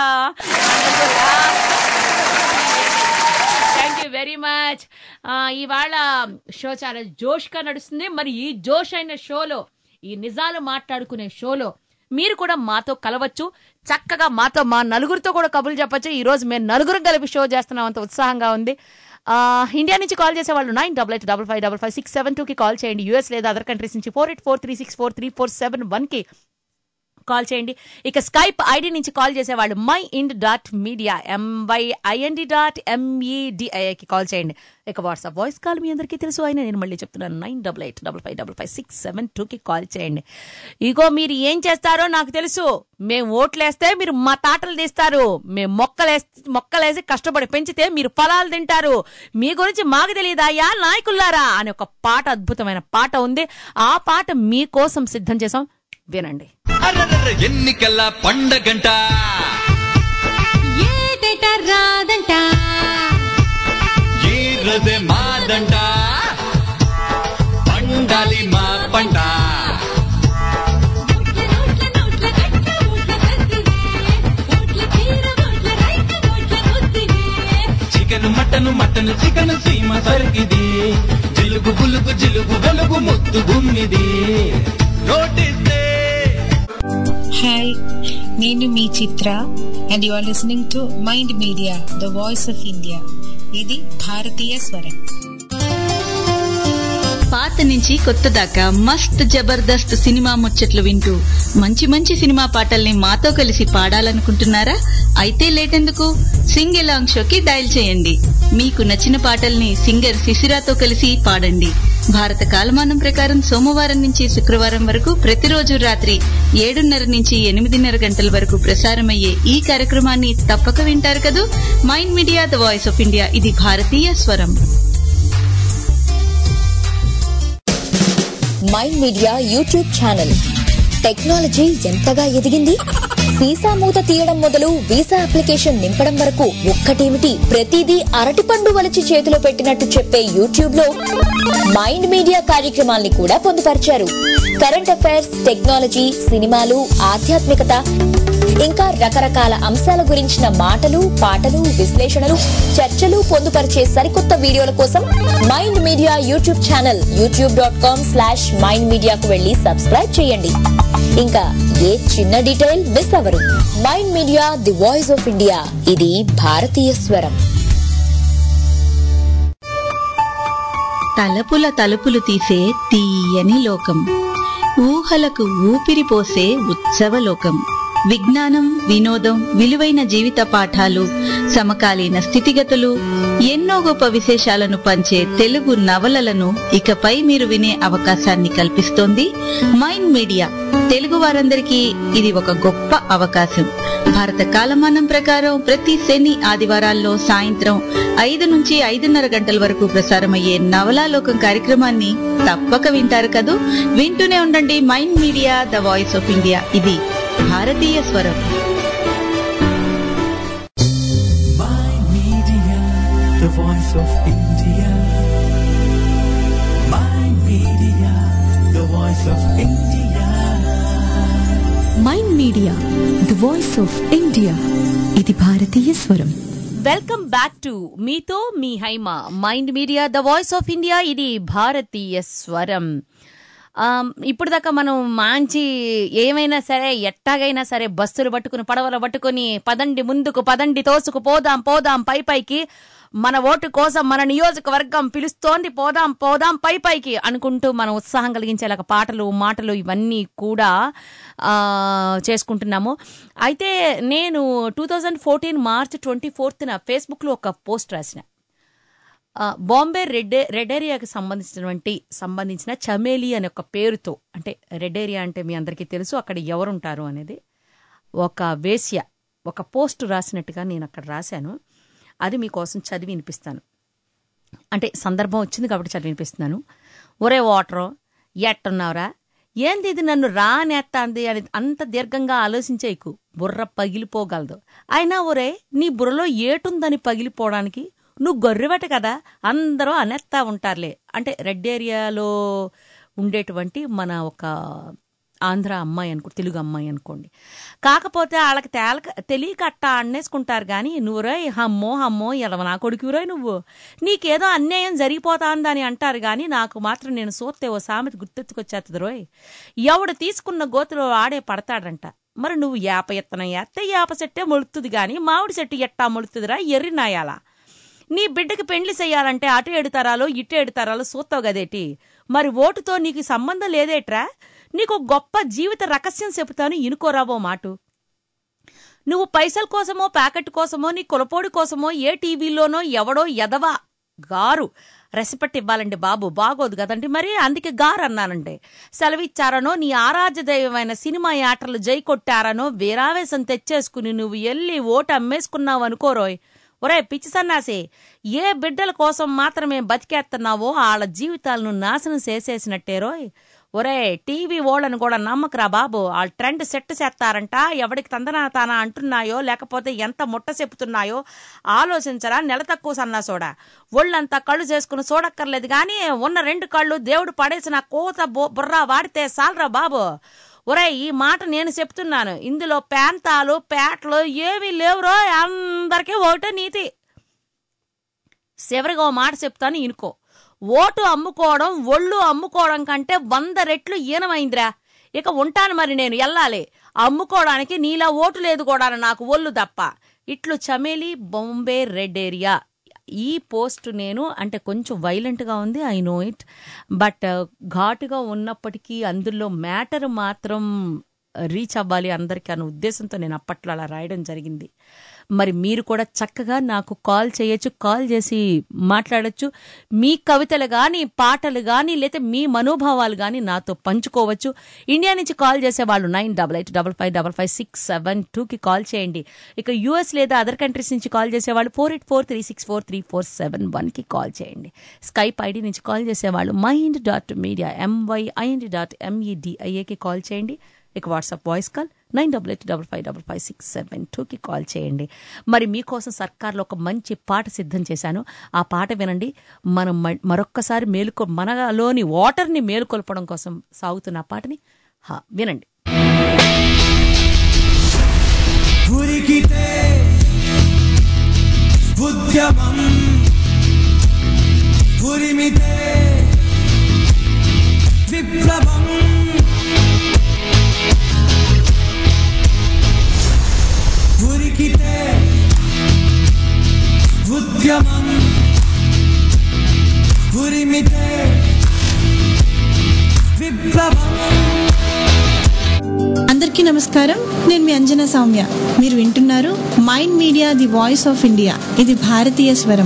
థ్యాంక్ యూ వెరీ మచ్ ఇవాళ షో చాలా జోష్గా నడుస్తుంది మరి ఈ జోష్ అయిన షోలో ఈ నిజాలు మాట్లాడుకునే షోలో మీరు కూడా మాతో కలవచ్చు చక్కగా మాతో మా నలుగురితో కూడా కబుర్లు చెప్పొచ్చు ఈ రోజు మేము నలుగురు కలిపి షో చేస్తున్నాం అంత ఉత్సాహంగా ఉంది ఆ, ఇండియా నుంచి కాల్ చేసే వాళ్ళు nine double eight double five double five six seven టూకి కాల్ చేయండి యూఎస్ లేదా అదర్ కంట్రీస్ నుంచి four eight four three six four three four seven వన్కి కాల్ చేయండి ఇక స్కైప్ ఐడి నుంచి కాల్ చేసేవాళ్ళు mind dot media M Y I N D dot ఎంఈడిఐకి కాల్ చేయండి ఇక వాట్సాప్ వాయిస్ కాల్ మీ అందరికీ తెలుసు అయినా నేను మళ్ళీ చెప్తున్నాను nine double eight double five double five six seven టూకి కాల్ చేయండి ఇగో మీరు ఏం చేస్తారో నాకు తెలుసు మేము ఓట్లేస్తే మీరు మా తాటలు తీస్తారు మేము మొక్కలేసి మొక్కలేసి కష్టపడి పెంచితే మీరు ఫలాలు తింటారు మీ గురించి మాకు తెలియదాయా నాయకుల్లారా అనే ఒక పాట అద్భుతమైన పాట ఉంది ఆ పాట మీకోసం సిద్ధం చేసాం వినండి ఎన్నికల పండగంట ఏదట రాదంట ఈ రోజే మాదంట పండాలి మా పంట చికెన్ చికెన్ సీమ సరికిది జిలుగు బులుగు జిలుగు వెలుగు ముద్దు గుమ్మిది నోటిస్తే హాయ్ నేను మీ Chitra and you are listening to mind media the voice of India ఇది భారతీయ స్వరం పాత నుంచి కొత్త దాకా మస్త్ జబర్దస్త్ సినిమా ముచ్చట్లు వింటూ మంచి మంచి సినిమా పాటల్ని మాతో కలిసి పాడాలనుకుంటున్నారా అయితే లేటెందుకు సింగ్ ఎలాంగ్ షోకి డయల్ చేయండి మీకు నచ్చిన పాటల్ని సింగర్ శిశిరాతో కలిసి పాడండి భారత కాలమానం ప్రకారం సోమవారం నుంచి శుక్రవారం వరకు ప్రతిరోజు రాత్రి ఏడున్నర నుంచి ఎనిమిదిన్నర గంటల వరకు ప్రసారమయ్యే ఈ కార్యక్రమాన్ని తప్పక వింటారు కదూ mind media the voice of India ఇది భారతీయ స్వరం mind media YouTube channel technology ఎంతగా ఎదిగింది వీసా మూత తీయడం మొదలు వీసా అప్లికేషన్ నింపడం వరకు ఒక్కటేమిటి ప్రతిదీ అరటిపండు వలిచి చేతిలో పెట్టినట్టు చెప్పే యూట్యూబ్ లో మైండ్ మీడియా కార్యక్రమాల్ని కూడా పొందుపరిచారు కరెంట్ అఫైర్స్ టెక్నాలజీ సినిమాలు ఆధ్యాత్మికత ఇంకా రకరకాల అంశాల గురించిన మాటలు పాటలు విశ్లేషణలు చర్చలు పొందుపరిచే సరికొత్త వీడియోల కోసం mind media YouTube channel YouTube dot com slash mind మీడియాకు వెళ్లి సబ్స్క్రైబ్ చేయండి ఇంకా ఏ చిన్న డీటెయిల్ మిస్ అవ్వరు mind media the voice of India ఇది భారతీయ స్వరం తలపుల తలుపులు తీసే తీయని లోకం ఊహలకు ఊపిరి పోసే ఉత్సవ లోకం విజ్ఞానం వినోదం విలువైన జీవిత పాఠాలు సమకాలీన స్థితిగతులు ఎన్నో గొప్ప విశేషాలను పంచే తెలుగు నవలలను ఇకపై మీరు వినే అవకాశాన్ని కల్పిస్తోంది మైండ్ మీడియా తెలుగు వారందరికీ ఇది ఒక గొప్ప అవకాశం భారత కాలమానం ప్రకారం ప్రతి శని ఆదివారాల్లో సాయంత్రం ఐదు నుంచి ఐదున్నర గంటల వరకు ప్రసారమయ్యే నవలాలోకం కార్యక్రమాన్ని తప్పక వింటారు కదూ వింటూనే ఉండండి mind media the voice of India ఇది భారతీయ స్వరం the voice of India. Mind Media, the voice of India. Mind media the voice of India ఇది భారతీయ స్వరం వెల్కమ్ బ్యాక్ టు మీతో మీ Haima mind media the voice of India ఇది భారతీయ స్వరం ఆమ్, ఇప్పుడు దాకా మనం మంచి ఏమైనా సరే ఎట్టాగైనా సరే బస్సులు పట్టుకుని పడవలు పట్టుకుని పదండి ముందుకు పదండి తోసుకు పోదాం పోదాం పై పైకి మన ఓటు కోసం మన నియోజకవర్గం పిలుస్తోంది పోదాం పోదాం పై పైకి అనుకుంటూ మనం ఉత్సాహం కలిగించేలాగా పాటలు మాటలు ఇవన్నీ కూడా ఆ, చేసుకుంటున్నాము అయితే నేను two thousand fourteen March twenty ఫోర్త్న ఫేస్బుక్లో ఒక పోస్ట్ రాసిన ఆ, బాంబే రెడ్ రెడ్ ఏరియాకి సంబంధించినటువంటి సంబంధించిన చమేలి అనే ఒక పేరుతో అంటే రెడ్ ఏరియా అంటే మీ అందరికీ తెలుసు అక్కడ ఎవరుంటారు అనేది ఒక వేశ్య ఒక పోస్ట్ రాసినట్టుగా నేను అక్కడ రాశాను అది మీకోసం చదివి వినిపిస్తాను అంటే సందర్భం వచ్చింది కాబట్టి చదివి వినిపిస్తున్నాను ఒరే వాటరు ఎట్టున్నావురా ఏంది ఇది నన్ను రానేత్తాంది అని అంత దీర్ఘంగా ఆలోచించేకు బుర్ర పగిలిపోగలదు అయినా ఒరే నీ బుర్రలో ఏటుందని పగిలిపోవడానికి నువ్వు గొర్రెవట కదా అందరూ అనేస్తా ఉంటారులే అంటే రెడ్ ఏరియాలో ఉండేటువంటి మన ఒక ఆంధ్ర అమ్మాయి అనుకో తెలుగు అమ్మాయి అనుకోండి కాకపోతే వాళ్ళకి తేలక తెలియక అట్టా అన్నేసుకుంటారు కానీ నువ్వురో హమ్మో హమ్మో ఎలవ నా కొడుకురోయ్ నువ్వు నీకేదో అన్యాయం జరిగిపోతాందని అంటారు కానీ నాకు మాత్రం నేను సూత్తే ఓ సామెత గుర్తెత్తుకొచ్చేస్తుంది రోయ్ ఎవడు తీసుకున్న గోతులో ఆడే పడతాడంట మరి నువ్వు యాప ఎత్తనం ఎత్తే యాప చెట్టే మొలుతుంది కానీ మామిడి చెట్టు ఎట్టా మొలుతుందిరా ఎర్రి నాయాలా నీ బిడ్డకి పెండ్లి చెయ్యాలంటే అటు ఏడు తరాలు ఇటు ఏడు తరాలు సూత్తావు గదేటి మరి ఓటుతో నీకు సంబంధం లేదేట్రా నీకు గొప్ప జీవిత రహస్యం చెబుతాను ఇనుకోరావో మాటు నువ్వు పైసల కోసమో ప్యాకెట్ కోసమో నీ కులపోడి కోసమో ఏ టీవీలోనో ఎవడో ఎదవా గారు రెసిపెట్ ఇవ్వాలండి బాబు బాగోదు కదండి మరి అందుకే గారు అన్నానండి సెలవిచ్చారనో నీ ఆరాధ్య దైవమైన సినిమా యాటర్లు జై కొట్టారనో వీరావేశం తెచ్చేసుకుని నువ్వు ఎల్లి ఓటు అమ్మేసుకున్నావు అనుకోరోయ్ ఒరే పిచ్చి సన్నాసి ఏ బిడ్డల కోసం మాత్రమే బతికేస్తున్నావో వాళ్ళ జీవితాలను నాశనం చేసేసినట్టే రోయ్ ఒరే టీవీ ఓళ్ళని కూడా నమ్మకరా బాబు వాళ్ళు ట్రెండ్ సెట్ చేస్తారంట ఎవడికి తందనా తానా అంటున్నాయో లేకపోతే ఎంత ముట్ట చెప్పుతున్నాయో ఆలోచించరా నెల తక్కువ సన్నాసోడా ఒళ్ళంతా కళ్ళు చేసుకుని చూడక్కర్లేదు కానీ ఉన్న రెండు కళ్ళు దేవుడు పడేసిన కోత బొ- బుర్రా వాడితే సాలరా బాబు ఒరే ఈ మాట నేను చెప్తున్నాను ఇందులో ప్యాంతాలు పేటలు ఏమీ లేవురో అందరికీ ఒకటే నీతి చివరిగా ఓ మాట చెప్తాను ఇనుకో ఓటు అమ్ముకోవడం ఒళ్ళు అమ్ముకోవడం కంటే వంద రెట్లు ఈనమైందిరా ఇక ఉంటాను మరి నేను వెళ్ళాలి అమ్ముకోవడానికి నీలా ఓటు లేదు కూడా నాకు ఒళ్ళు తప్ప ఇట్లు చమేలి బొంబే రెడ్ ఏరియా ఈ పోస్ట్ నేను అంటే కొంచెం వైలెంట్గా ఉంది ఐ నో ఇట్ బట్ ఘాటుగా ఉన్నప్పటికీ అందులో మ్యాటర్ మాత్రం రీచ్ అవ్వాలి అందరికీ అన్న ఉద్దేశంతో నేను అప్పట్లో అలా రాయడం జరిగింది మరి మీరు కూడా చక్కగా నాకు కాల్ చేయొచ్చు కాల్ చేసి మాట్లాడొచ్చు మీ కవితలు కానీ పాటలు కానీ లేదా మీ మనోభావాలు కానీ నాతో పంచుకోవచ్చు ఇండియా నుంచి కాల్ చేసే వాళ్ళు nine double eight double five double five six seven టూకి కాల్ చేయండి ఇక యూఎస్ లేదా అదర్ కంట్రీస్ నుంచి కాల్ చేసేవాళ్ళు four eight four three six four three four seven వన్కి కాల్ చేయండి స్కైప్ ఐడి నుంచి కాల్ చేసేవాళ్ళు mind dot media M Y I N D dot ఎంఈడిఐఏకి కాల్ చేయండి ఇక WhatsApp voice call nine double eight double five double five six seven టూకి call చేయండి మరి మీకోసం సర్కార్లో ఒక మంచి పాట సిద్ధం చేశాను ఆ పాట వినండి మనం మ- మరొక్కసారి మేలుకొ మనలోని వాటర్ని మేలుకొల్పడం కోసం సాగుతున్న ఆ పాటని హా వినండి ఉరికితే ఉద్యమం ఉరిమితే విప్లవం ఉరికితే ఉద్యమం ఉరిమితే విప్లవం అందరికీ నమస్కారం నేను మీ అంజనా సౌమ్య మీరు వింటున్నారు mind media the voice of India ఇది భారతీయ స్వరం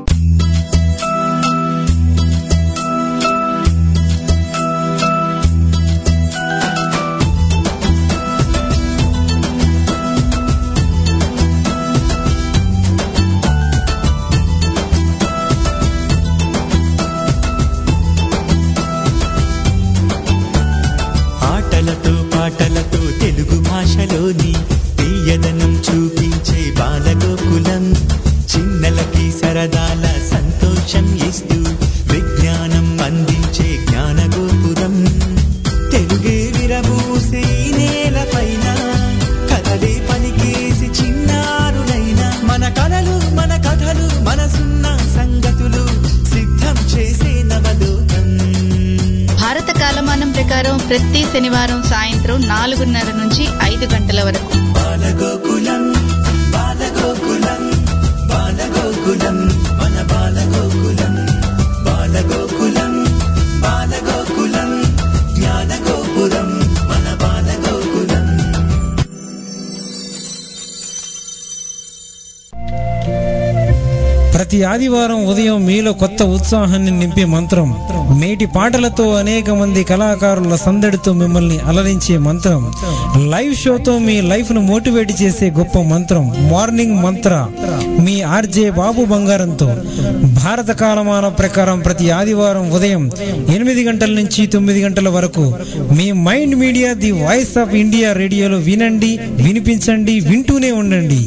ఆటలతో పాటలతో తెలుగు భాషలోని తీయదనం చూపించే బాలగోకులం చిన్నలకి సరదాల సంతోషం ఇస్తూ విజ్ఞానం అందించే జ్ఞానగోపురం తెలుగే విరబూసే ఈ నేలపైన కథలే పలికేసి చిన్నారులైన మన కలలు మన కథలు మనసున్న సంగతులు సిద్ధం చేసే నవలోకం భారత కాలమానం ప్రకారం ప్రతి శనివారం సాయంత్రం నాలుగున్నర నుంచి ఐదు గంటల వరకు బాలగోకులం బాలగోకులం బాలగోకులం మన బాలగోకులం బాలగోకులం బాలగోకులం జ్ఞానగోపురం మన బాలగోకులం ప్రతి ఆదివారం ఉదయం మీలో కొత్త ఉత్సాహాన్ని నింపే మంత్రం నేటి పాటలతో అనేక మంది కళాకారుల సందడితో మిమ్మల్ని అలరించే మంత్రం లైవ్ షోతో మీ లైఫ్ ను మోటివేట్ చేసే గొప్ప మంత్రం మార్నింగ్ మంత్ర మీ ఆర్జే బాబు బంగారంతో భారత కాలమాన ప్రకారం ప్రతి ఆదివారం ఉదయం ఎనిమిది గంటల నుంచి తొమ్మిది గంటల వరకు మీ mind media the voice of India రేడియోలో వినండి వినిపించండి వింటూనే ఉండండి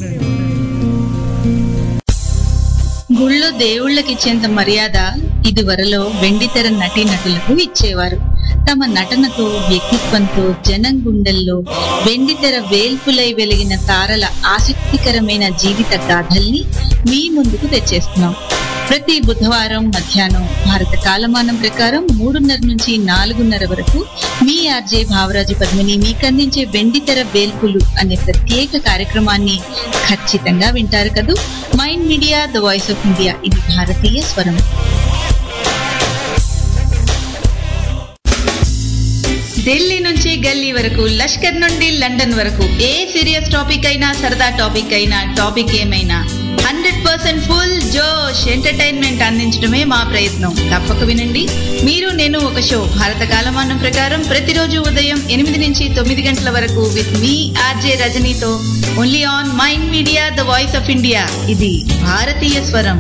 గుళ్ళో దేవుళ్ళకి ఇచ్చేంత మర్యాద ఇదివరలో వెండితెర నటీ నటులకు ఇచ్చేవారు తమ నటనతో వ్యక్తిత్వంతో జనం గుండెల్లో వెండితెర వేల్పులై వెలిగిన తారల ఆసక్తికరమైన జీవిత గాథల్ని మీ ముందుకు తెచ్చేస్తున్నాం ప్రతి బుధవారం మధ్యాహ్నం భారత కాలమానం ప్రకారం మూడున్నర నుంచి నాలుగున్నర వరకు మీ ఆర్జే భావరాజు పద్మిని మీకు అందించే వెండితెర వేల్పులు అనే ప్రత్యేక కార్యక్రమాన్ని ఖచ్చితంగా వింటారు కదూ mind media the voice of India ఇది భారతీయ స్వరం ఢిల్లీ నుంచి గల్లీ వరకు లష్కర్ నుండి లండన్ వరకు ఏ సీరియస్ టాపిక్ అయినా సరదా టాపిక్ అయినా టాపిక్ ఏమైనా హండ్రెడ్ పర్సెంట్ ఫుల్ జోష్ ఎంటర్టైన్మెంట్ అందించడమే మా ప్రయత్నం తప్పక వినండి మీరు నేను ఒక షో భారత కాలమానం ప్రకారం ప్రతిరోజు ఉదయం ఎనిమిది నుంచి తొమ్మిది గంటల వరకు విత్ మీ ఆర్జే రజనీతో only on mind media the voice of India ఇది భారతీయ స్వరం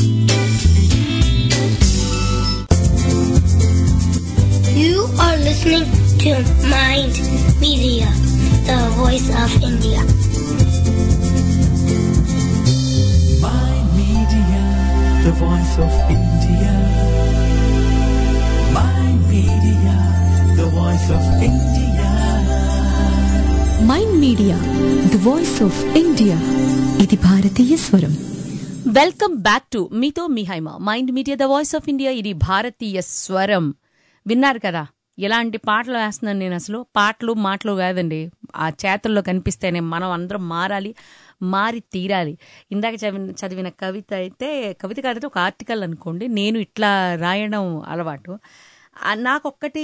You are listening to Mind Media, the voice of India. Mind Media, the voice of India. Mind Media, the voice of India. Mind media the voice of India ఇది భారతీయ స్వరం welcome back to మీతో మీ Haima mind media the voice of India ఇది భారతీయ స్వరం విన్నారు కదా ఎలాంటి పాటలు వేస్తున్నాను నేను అసలు పాటలు మాటలు కాదండి ఆ చేతుల్లో కనిపిస్తేనే మనం అందరం మారాలి మారి తీరాలి ఇందాక చదివిన చదివిన కవిత అయితే కవిత కాదంటే ఒక ఆర్టికల్ అనుకోండి నేను ఇట్లా రాయడం అలవాటు ఆ, నాకొక్కటి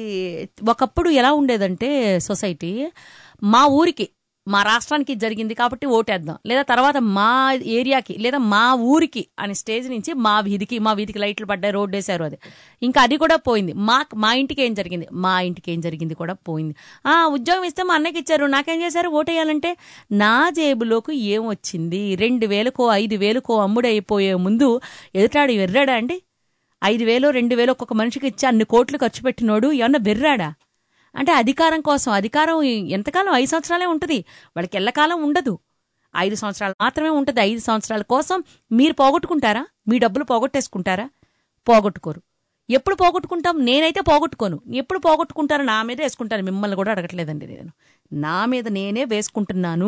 ఒకప్పుడు ఎలా ఉండేదంటే సొసైటీ మా ఊరికి మా రాష్ట్రానికి ఇది జరిగింది కాబట్టి ఓటేద్దాం లేదా తర్వాత మా ఏరియాకి లేదా మా ఊరికి అనే స్టేజ్ నుంచి మా వీధికి మా వీధికి లైట్లు పడ్డాయి రోడ్డు వేశారు అది ఇంకా అది కూడా పోయింది మా మా ఇంటికి ఏం జరిగింది మా ఇంటికి ఏం జరిగింది కూడా పోయింది ఆ ఉద్యోగం ఇస్తే మా అన్నకి ఇచ్చారు నాకేం చేశారు ఓటేయాలంటే నా జేబులోకి ఏం వచ్చింది రెండు వేలకో ఐదు వేలకో అమ్ముడైపోయే ముందు ఎదుటాడు వెర్రాడా అండి ఐదు వేలు రెండు వేలు ఒక్కొక్క మనిషికి ఇచ్చి అన్ని కోట్లు ఖర్చు పెట్టినోడు ఏమన్నా బెర్రాడా అంటే అధికారం కోసం అధికారం ఎంతకాలం ఐదు సంవత్సరాలే ఉంటుంది వాళ్ళకి ఎల్లకాలం ఉండదు ఐదు సంవత్సరాలు మాత్రమే ఉంటుంది ఐదు సంవత్సరాల కోసం మీరు పోగొట్టుకుంటారా మీ డబ్బులు పోగొట్టేసుకుంటారా పోగొట్టుకోరు ఎప్పుడు పోగొట్టుకుంటాం నేనైతే పోగొట్టుకోను ఎప్పుడు పోగొట్టుకుంటారో నా మీద వేసుకుంటాను మిమ్మల్ని కూడా అడగట్లేదండి నేను నా మీద నేనే వేసుకుంటున్నాను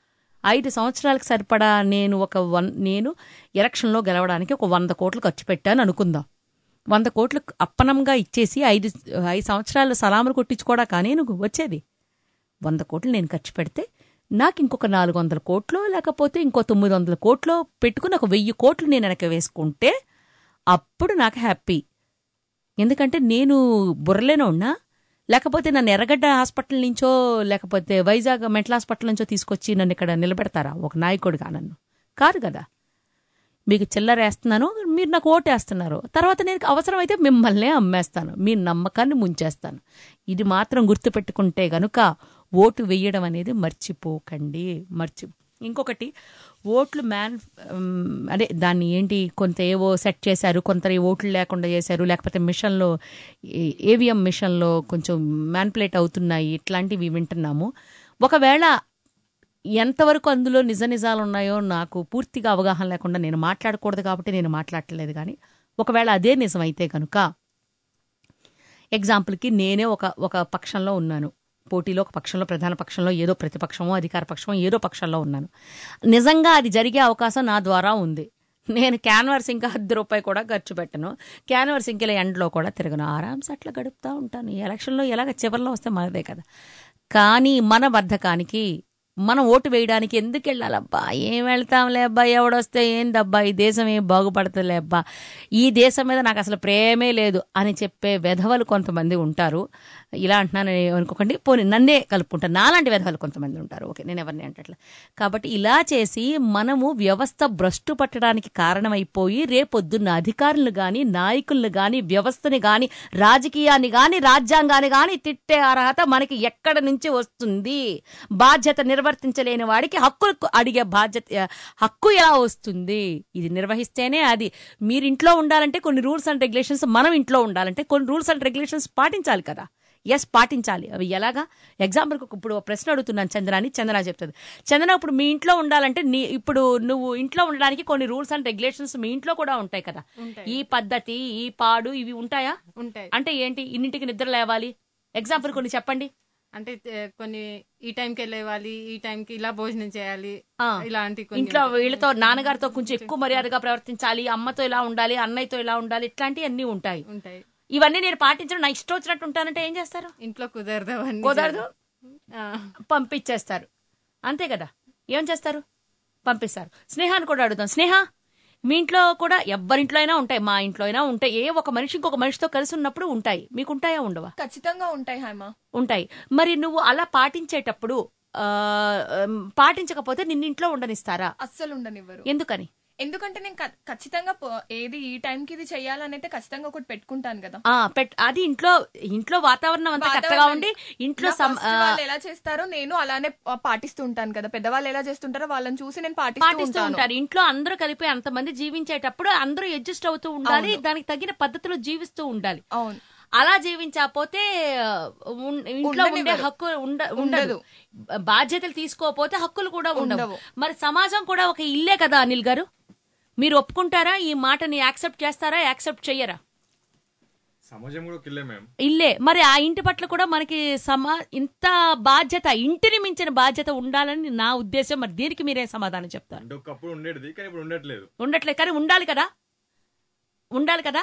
ఐదు సంవత్సరాలకు సరిపడా నేను ఒక వన్ నేను ఎలక్షన్లో గెలవడానికి ఒక వంద కోట్లు ఖర్చు పెట్టాను అనుకుందాం వంద కోట్లు అప్పనంగా ఇచ్చేసి ఐదు ఐదు సంవత్సరాలు సలాములు కొట్టించుకోడా కానీ నువ్వు వచ్చేది వంద కోట్లు నేను ఖర్చు పెడితే నాకు ఇంకొక నాలుగు వందల కోట్లు లేకపోతే ఇంకో తొమ్మిది వందల కోట్లు పెట్టుకుని ఒక వెయ్యి కోట్లు నేను వెనక వేసుకుంటే అప్పుడు నాకు హ్యాపీ ఎందుకంటే నేను బుర్రలేనో ఉన్నా లేకపోతే నన్ను ఎర్రగడ్డ హాస్పిటల్ నుంచో లేకపోతే వైజాగ్ మెంటల్ హాస్పిటల్ నుంచో తీసుకొచ్చి నన్ను ఇక్కడ నిలబెడతారా ఒక నాయకుడిగా నన్ను కాదు కదా మీకు చిల్లర వేస్తున్నాను మీరు నాకు ఓటు వేస్తున్నారు తర్వాత నేను అవసరమైతే మిమ్మల్నే అమ్మేస్తాను మీ నమ్మకాన్ని ముంచేస్తాను ఇది మాత్రం గుర్తుపెట్టుకుంటే గనుక ఓటు వేయడం అనేది మర్చిపోకండి మర్చి ఇంకొకటి ఓట్లు మ్యాన్ ఉమ్, అదే దాన్ని ఏంటి కొంత ఏవో సెట్ చేశారు కొంత ఓట్లు లేకుండా చేశారు లేకపోతే మిషన్లో ఏవిఎం మిషన్లో కొంచెం మ్యాన్పులేట్ అవుతున్నాయి ఇట్లాంటివి వింటున్నాము ఒకవేళ ఎంతవరకు అందులో నిజ నిజాలు ఉన్నాయో నాకు పూర్తిగా అవగాహన లేకుండా నేను మాట్లాడకూడదు కాబట్టి నేను మాట్లాడట్లేదు కానీ ఒకవేళ అదే నిజమైతే కనుక ఎగ్జాంపుల్కి నేనే ఒక ఒక పక్షంలో ఉన్నాను పోటీలో ఒక పక్షంలో ప్రధాన పక్షంలో ఏదో ప్రతిపక్షమో అధికార పక్షమో ఏదో పక్షంలో ఉన్నాను నిజంగా అది జరిగే అవకాశం నా ద్వారా ఉంది నేను క్యాన్వర్స్ ఇంకా అర్ధ రూపాయి కూడా ఖర్చు పెట్టను క్యాన్వర్స్ ఇంకెలా ఎండ్లో కూడా తిరగను ఆరామ్స్ అట్లా గడుపుతూ ఉంటాను ఈ ఎలక్షన్లో ఎలాగ చివరిలో వస్తే మనదే కదా కానీ మన బద్ధకానికి మనం ఓటు వేయడానికి ఎందుకు వెళ్ళాలబ్బా ఏం వెళ్తాంలే అబ్బా ఎవడొస్తే ఏందబ్బా ఈ దేశం ఏం బాగుపడుతుందిలే అబ్బా ఈ దేశం మీద నాకు అసలు ప్రేమే లేదు అని చెప్పే వెధవలు కొంతమంది ఉంటారు ఇలా అంటున్నాను అనుకోకండి పోనీ నన్నే కలుపుకుంటాను నాలాంటి వెధవలు కొంతమంది ఉంటారు ఓకే నేను ఎవరిని అంటట్లే కాబట్టి ఇలా చేసి మనము వ్యవస్థ భ్రష్టు పట్టడానికి కారణమైపోయి రేపొద్దున్న అధికారులు కానీ నాయకులను కానీ వ్యవస్థని కానీ రాజకీయాన్ని కానీ రాజ్యాంగాన్ని కానీ తిట్టే అర్హత మనకి ఎక్కడ నుంచి వస్తుంది బాధ్యత నిర్వర్తించలేని వాడికి హక్కులు అడిగే బాధ్యత హక్కు ఎలా వస్తుంది ఇది నిర్వహిస్తేనే అది మీరు ఇంట్లో ఉండాలంటే కొన్ని రూల్స్ అండ్ రెగ్యులేషన్స్ మనం ఇంట్లో ఉండాలంటే కొన్ని రూల్స్ అండ్ రెగ్యులేషన్స్ పాటించాలి కదా ఎస్ పాటించాలి అవి ఎలాగా ఎగ్జాంపుల్కి ఇప్పుడు ఒక ప్రశ్న అడుగుతున్నాను చంద్రాని చంద్ర చెప్తుంది చంద్ర ఇప్పుడు మీ ఇంట్లో ఉండాలంటే నీ ఇప్పుడు నువ్వు ఇంట్లో ఉండడానికి కొన్ని రూల్స్ అండ్ రెగ్యులేషన్స్ మీ ఇంట్లో కూడా ఉంటాయి కదా ఉంటాయి. ఈ పద్ధతి ఈ పాడు ఇవి ఉంటాయా ఉంటాయి అంటే ఏంటి ఇన్నింటికి నిద్ర లేవాలి ఎగ్జాంపుల్ కొన్ని చెప్పండి అంటే ఏ, కొన్ని ఈ టైంకి వెళ్ళేవాలి ఈ టైంకి ఇలా భోజనం చేయాలి ఆ, ఇలాంటి కొన్ని ఇంట్లో వీళ్ళతో నాన్నగారితో కొంచెం ఎక్కువ మర్యాదగా ప్రవర్తించాలి అమ్మతో ఇలా ఉండాలి అన్నయ్యతో ఇలా ఉండాలి ఇట్లాంటివి అన్ని ఉంటాయి ఉంటాయి ఇవన్నీ నేను పాటించడం నా ఇష్టం వచ్చినట్టు ఉంటానంటే ఏం చేస్తారు ఇంట్లో కుదరదు అవన్నీ కుదరదు ఆ, పంపించేస్తారు అంతే కదా ఏం చేస్తారు పంపిస్తారు స్నేహాన్ని కూడా అడుగుతాం స్నేహ మీ ఇంట్లో కూడా ఎవరింట్లో అయినా ఉంటాయి మా ఇంట్లో అయినా ఉంటాయి ఏ ఒక మనిషి ఇంకొక మనిషితో కలిసి ఉన్నప్పుడు ఉంటాయి మీకు ఉంటాయా ఉండవా ఖచ్చితంగా ఉంటాయి హైమా ఉంటాయి మరి నువ్వు అలా పాటించేటప్పుడు ఆ, ఉమ్, పాటించకపోతే నిన్న ఇంట్లో ఉండనిస్తారా అస్సలు ఉండనివ్వరు ఎందుకని ఎందుకంటే నేను ఖ- ఖచ్చితంగా పో- ఏది ఈ టైంకి ఇది చెయ్యాలని అయితే ఖచ్చితంగా ఒకటి పెట్టుకుంటాను కదా ఆ పెట్ అది ఇంట్లో ఇంట్లో వాతావరణం అంతా కరెక్ట్గా వాతావరణం- ఉండి ఇంట్లో నా సమ్- first ఆ, వాళ్ళు ఎలా చేస్తారో నేను అలానే ప- పాటిస్తూ ఉంటాను కదా పెద్దవాళ్ళు ఎలా చేస్తుంటారో వాళ్ళని చూసి నేను పాటిస్తూ పాటిస్తూ ఉంటాను ఉంటారు ఇంట్లో అందరూ కలిపి అంతమంది జీవించేటప్పుడు అందరూ అడ్జస్ట్ అవుతూ ఉండాలి అవును. దానికి తగిన పద్ధతిలో జీవిస్తూ ఉండాలి అవును అలా జీవించకపోతే ఉన్- ఇంట్లో ఉండే ఉండనివ్వరు. హక్కు ఉండ- ఉండదు ఉండదు. బాధ్యతలు తీసుకోకపోతే హక్కులు కూడా ఉండవు ఉండవు. మరి సమాజం కూడా ఒక ఇల్లే కదా అనిల్ గారు మీరు ఒప్పుకుంటారా ఈ మాటని యాక్సెప్ట్ చేస్తారా యాక్సెప్ట్ చెయ్యరా సమాజం కూడా కిల్లే మ్యామ్ ఇల్లే మరి ఆ ఇంటి పట్ల కూడా మనకి సమా ఇంత బాధ్యత ఇంటిని మించిన బాధ్యత ఉండాలని నా ఉద్దేశం మరి దీనికి మీరే సమాధానం చెప్తారు అంటే ఒకప్పుడు ఉండేది కానీ ఇప్పుడు ఉండట్లేదు ఉండట్లేదు కానీ ఉండాలి కదా ఉండాలి కదా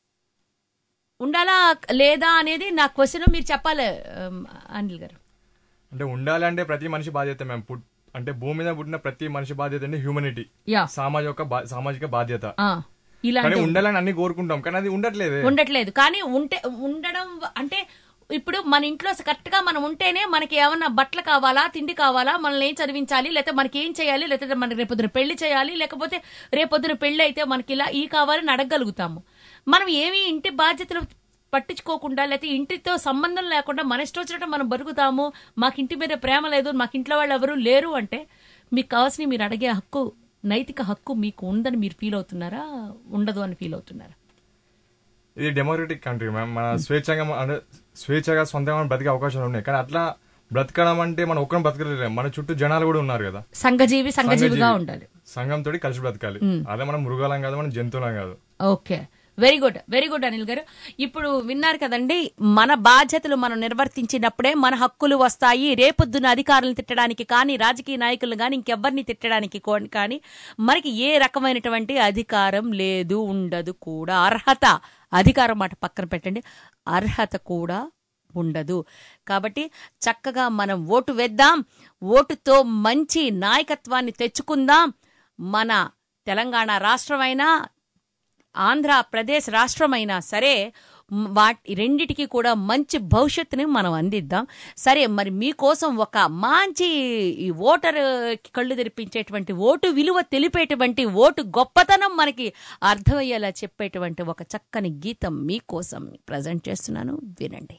ఉండాలా లేదా అనేది నా క్వశ్చన్ మీరు చెప్పాలి ఉమ్, అనిల్ గారు అంటే ఉండాలంటే ప్రతి మనిషి బాధ్యత మ్యామ్ పుట్ అంటే భూమి మీద పుట్టిన ప్రతి మనిషి బాధ్యత అంటే హ్యూమనిటీ యా. సామాజిక బా- సామాజిక బాధ్యత ఆ, కానీ ఇలాంటి ఉండాలని అన్ని కోరుకుంటాం కానీ అది ఉండట్లేదు ఉండట్లేదు కానీ ఉంటే ఉండడం వ- అంటే ఇప్పుడు మన ఇంట్లో కరెక్ట్ గా మనం ఉంటేనే మనకి ఏమన్నా బట్టలు కావాలా తిండి కావాలా మనల్ని ఏం చదివించాలి లేకపోతే మనకి ఏం చేయాలి లేకపోతే మనకి రేపొద్దున పెళ్లి చేయాలి లేకపోతే రేపొద్దున పెళ్లి అయితే మనకి ఇలా ఈ కావాలని అడగగలుగుతాము మనం ఏమి ఇంటి బాధ్యతలు పట్టించుకోకుండా లేకపోతే ఇంటితో సంబంధం లేకుండా మన ఇష్టం వచ్చినట్టు మనం బతుకుతాము మాకు ఇంటి మీద ప్రేమ లేదు మాకు ఇంట్లో వాళ్ళు ఎవరు లేరు అంటే మీకు కావాల్సిన మీరు అడిగే హక్కు నైతిక హక్కు మీకు ఉందని మీరు ఫీల్ అవుతున్నారా ఉండదు అని ఫీల్ అవుతున్నారా ఇది డెమోక్రటిక్ కంట్రీ మ్యామ్ మన స్వేచ్ఛగా మ- అంటే స్వేచ్ఛగా సొంతంగా మనం బ్రతికే అవకాశాలు ఉన్నాయి కానీ అట్లా బ్రతకడం అంటే మనం ఒక్కరం బ్రతకలేము మన చుట్టూ జనాలు కూడా ఉన్నారు కదా సంఘజీవి సంఘజీవిగా సంఘజీవి. ఉండాలి సంఘంతో కలిసి బ్రతకాలి మ్. అదే మనం మృగాలం కాదు మనం జంతువులం కాదు okay very good very good Anil గారు ఇప్పుడు విన్నారు కదండి మన బాధ్యతలు మనం నిర్వర్తించినప్పుడే మన హక్కులు వస్తాయి రేపొద్దున అధికారులను తిట్టడానికి కానీ రాజకీయ నాయకులను కానీ ఇంకెవ్వరిని తిట్టడానికి కో- కానీ మనకి ఏ రకమైనటువంటి అధికారం లేదు ఉండదు కూడా అర్హత అధికారం మాట పక్కన పెట్టండి అర్హత కూడా ఉండదు కాబట్టి చక్కగా మనం ఓటు వేద్దాం ఓటుతో మంచి నాయకత్వాన్ని తెచ్చుకుందాం మన తెలంగాణ రాష్ట్రమైనా ఆంధ్రప్రదేశ్ రాష్ట్రమైనా సరే మ్, వాటి రెండిటికి కూడా మంచి భవిష్యత్తుని మనం అందిద్దాం సరే మరి మీకోసం ఒక మంచి ఈ ఓటర్ కళ్ళు తెరిపించేటువంటి ఓటు విలువ తెలిపేటువంటి ఓటు గొప్పతనం మనకి అర్థమయ్యేలా చెప్పేటువంటి ఒక చక్కని గీతం మీకోసం ప్రజెంట్ చేస్తున్నాను వినండి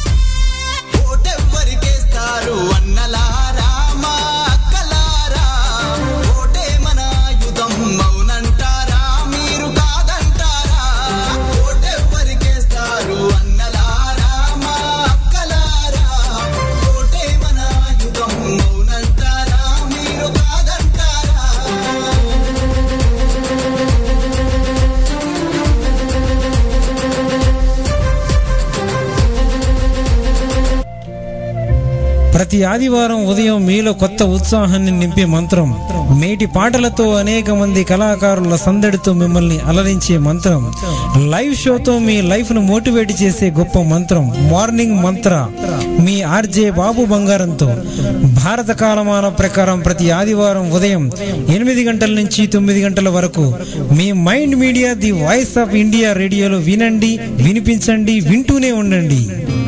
ఓటెవ్వరికేస్తారు అన్నలారా మా అక్కలారా ఓటే మన ఆయుధం మౌనంటారా మీరు కాదంటారా ఓటెవ్వరికేస్తారు అన్నలారా మా అక్కలారా ఓటే మన ఆయుధం మౌనంటారా మీరు కాదంటారా ప్రతి ఆదివారం ఉదయం మీలో కొత్త ఉత్సాహాన్ని నింపే మంత్రం మేటి పాటలతో అనేక మంది కళాకారుల సందడితో మిమ్మల్ని అలరించే మంత్రం లైవ్ షోతో మీ లైఫ్ ను మోటివేట్ చేసే గొప్ప మంత్రం మార్నింగ్ మంత్ర మీ ఆర్జే బాబు బంగారంతో భారత కాలమాన ప్రకారం ప్రతి ఆదివారం ఉదయం ఎనిమిది గంటల నుంచి తొమ్మిది గంటల వరకు మీ mind media the voice of India రేడియోలో వినండి వినిపించండి వింటూనే ఉండండి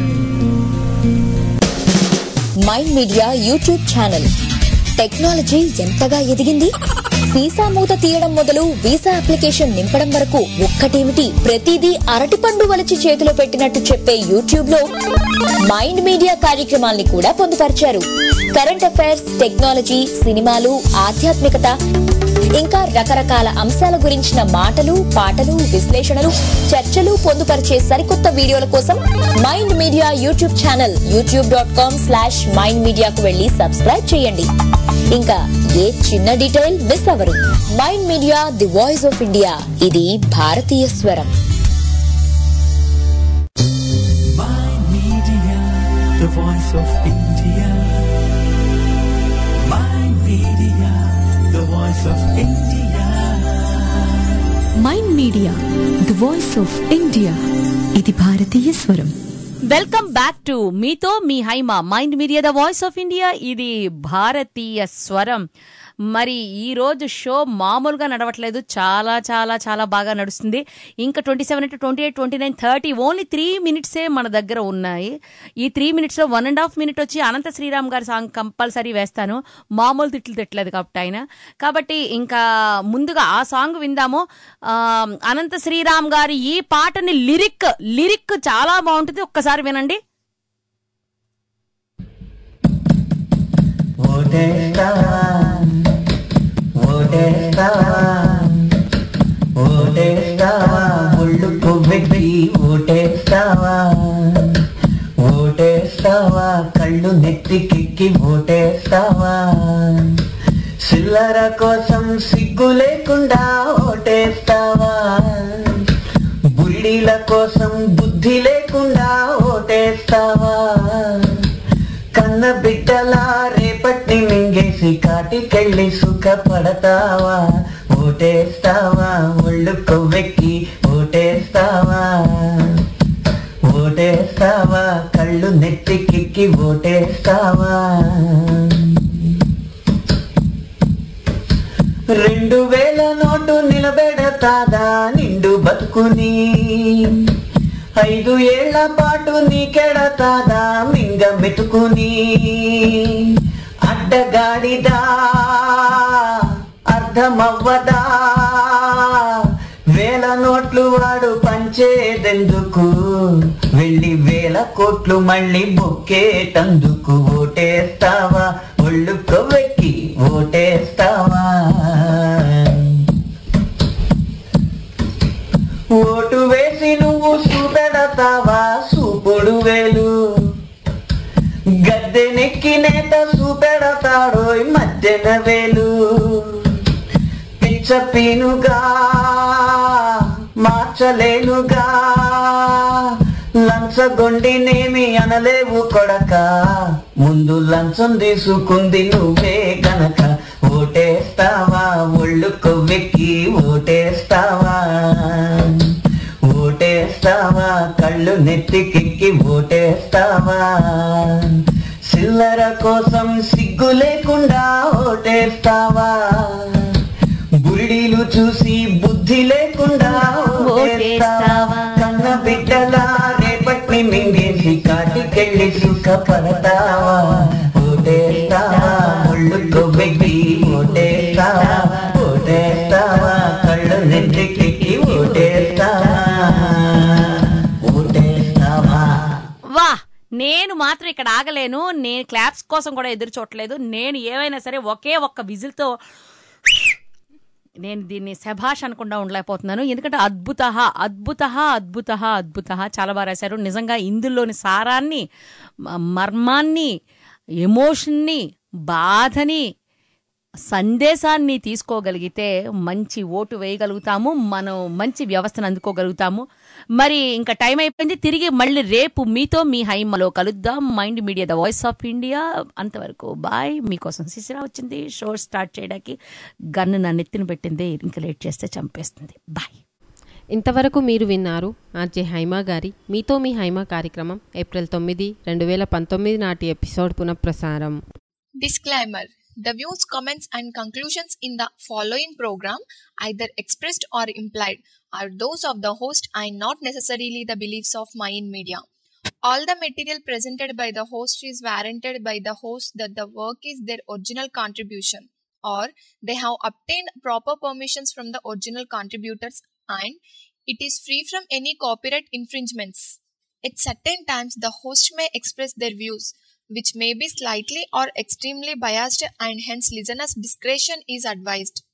mind media YouTube channel technology ఎంతగా ఎదిగింది వీసా మూత తీయడం మొదలు వీసా అప్లికేషన్ నింపడం వరకు ఒక్కటేమిటి ప్రతిదీ అరటిపండు వలిచి చేతిలో పెట్టినట్టు చెప్పే యూట్యూబ్ లో మైండ్ మీడియా కార్యక్రమాల్ని కూడా పొందుపరిచారు కరెంట్ అఫైర్స్ టెక్నాలజీ సినిమాలు ఆధ్యాత్మికత ఇంకా రకరకాల అంశాల గురించిన మాటలు పాటలు విశ్లేషణలు చర్చలు పొందుపరిచే సరికొత్త వీడియోల కోసం mind media YouTube channel YouTube dot com slash mind మీడియాకు వెళ్లి సబ్స్క్రైబ్ చేయండి ఇంకా ఏ చిన్న డీటెయిల్ మిస్ అవ్వరు mind media the voice of India ఇది భారతీయ స్వరం Media, the voice of India. My media, the voice of India. Mind media the voice of India ఇది భారతీయ స్వరం వెల్కమ్ బ్యాక్ టు మీతో మీ Haima mind media the voice of India ఇది భారతీయ స్వరం మరి ఈ రోజు షో మామూలుగా నడవట్లేదు చాలా చాలా చాలా బాగా నడుస్తుంది ఇంకా twenty seven to twenty eight twenty nine thirty only three మినిట్సే మన దగ్గర ఉన్నాయి ఈ త్రీ మినిట్స్లో వన్ అండ్ హాఫ్ మినిట్ వచ్చి అనంత శ్రీరామ్ గారి సాంగ్ కంపల్సరీ వేస్తాను మామూలు తిట్లు తిట్టలేదు కాబట్టి ఆయన కాబట్టి ఇంకా ముందుగా ఆ సాంగ్ విందాము ఆ, అనంత శ్రీరామ్ గారి ఈ పాటని లిరిక్ లిరిక్ చాలా బాగుంటుంది ఒక్కసారి వినండి ఓటేస్తావా ఓటేస్తావా ఓటేస్తావా ఒళ్ళు కొవ్వెక్కి ఓటేస్తావా ఓటేస్తావా కళ్ళు నెత్తికెక్కి ఓటేస్తావా చిల్లర కోసం సిగ్గు లేకుండా ఓటేస్తావా బురి బుల్లీల కోసం బుద్ధి లేకుండా ఓటేస్తావా కన్న బిడ్డలా రేపటి మింగేసి కాటికెళ్ళి సుఖపడతావా ఓటేస్తావా ఒళ్ళు కొవ్వెక్కి ఓటేస్తావా ఓటేస్తావా కళ్ళు నెత్తికెక్కి ఓటేస్తావా రెండు వేల నోటు నిలబెడతాదా నిండు బతుకుని ఐదు ఏళ్ల పాటు నీకెడతాదా మింగ మెతుకుని అడ్డగాడిదా అర్థమవ్వదా వేల నోట్లు వాడు పంచేదెందుకు వెళ్ళి వేల కోట్లు మళ్ళీ బొక్కేటందుకు ఓటేస్తావా ఒళ్ళు కొవ్వెక్కి ఓటేస్తావా ఓటు వేసి నువ్వు చూపెడతావా సూపుడు వేలు గద్దెనెక్కి నేత చూపెడతాడోయ్ మధ్యన వేలు పిచ్చపీనుగా మార్చలేనుగా లంచగొండినేమి అనలేవు కొడక ముందు లంచం తీసుకుంది నువ్వే గనక ఓటేస్తావా ఒళ్ళు కొవ్వెక్కి ఓటేస్తావా ఓటేస్తావా కళ్ళు నెత్తికెక్కి ఓటేస్తావా చిల్లర కోసం సిగ్గు లేకుండా ఓటేస్తావా బురిడీలు చూసి బుద్ధి లేకుండా ఓటేస్తావా కన్న బిడ్డలా రేపటి మింగేసి కాటికెళ్ళి సుఖపడతావా ఓటేస్తావా ఒళ్ళు కొవ్వెక్కి ఓటేస్తావా ఓటేస్తావా కళ్ళు నెత్తికెక్కి ఓటేస్తావా ఓటేస్తావా వా నేను మాత్రం ఇక్కడ ఆగలేను నేను క్లాప్స్ కోసం కూడా ఎదురు చూడలేదు నేను ఏవైనా సరే ఒకే ఒక్క విజిల్తో నేను దీన్ని శభాష్ అనకుండా ఉండలేకపోతున్నాను ఎందుకంటే అద్భుత అద్భుత అద్భుత అద్భుత చాలా బాగా రాశారు నిజంగా ఇందులోని సారాన్ని మ- మర్మాన్ని ఎమోషన్ని బాధని సందేశాన్ని తీసుకోగలిగితే మంచి ఓటు వేయగలుగుతాము మనం మంచి వ్యవస్థను అందుకోగలుగుతాము మరి ఇంకా టైం అయిపోయింది తిరిగి మళ్ళీ రేపు మీతో మీ హైమలో కలుద్దాం mind media the voice of India అంతవరకు బాయ్ మీకోసం శిశిరా వచ్చింది షో స్టార్ట్ చేయడానికి గన్ను నా నెత్తిన పెట్టింది ఇంకా లేట్ చేస్తే చంపేస్తుంది బాయ్ ఇంతవరకు మీరు విన్నారు ఆర్జే హైమా గారి మీతో మీ హైమా కార్యక్రమం ఏప్రిల్ తొమ్మిది రెండు వేల పంతొమ్మిది నాటి ఎపిసోడ్ పునఃప్రసారం Disclaimer The views, comments, and conclusions in the following program, either expressed or implied, are those of the host and not necessarily the beliefs of Mayan Media. All the material presented by the host is warranted by the host that the work is their original contribution or they have obtained proper permissions from the original contributors and it is free from any copyright infringements. At certain times, the host may express their views, which may be slightly or extremely biased, and hence listeners' discretion is advised.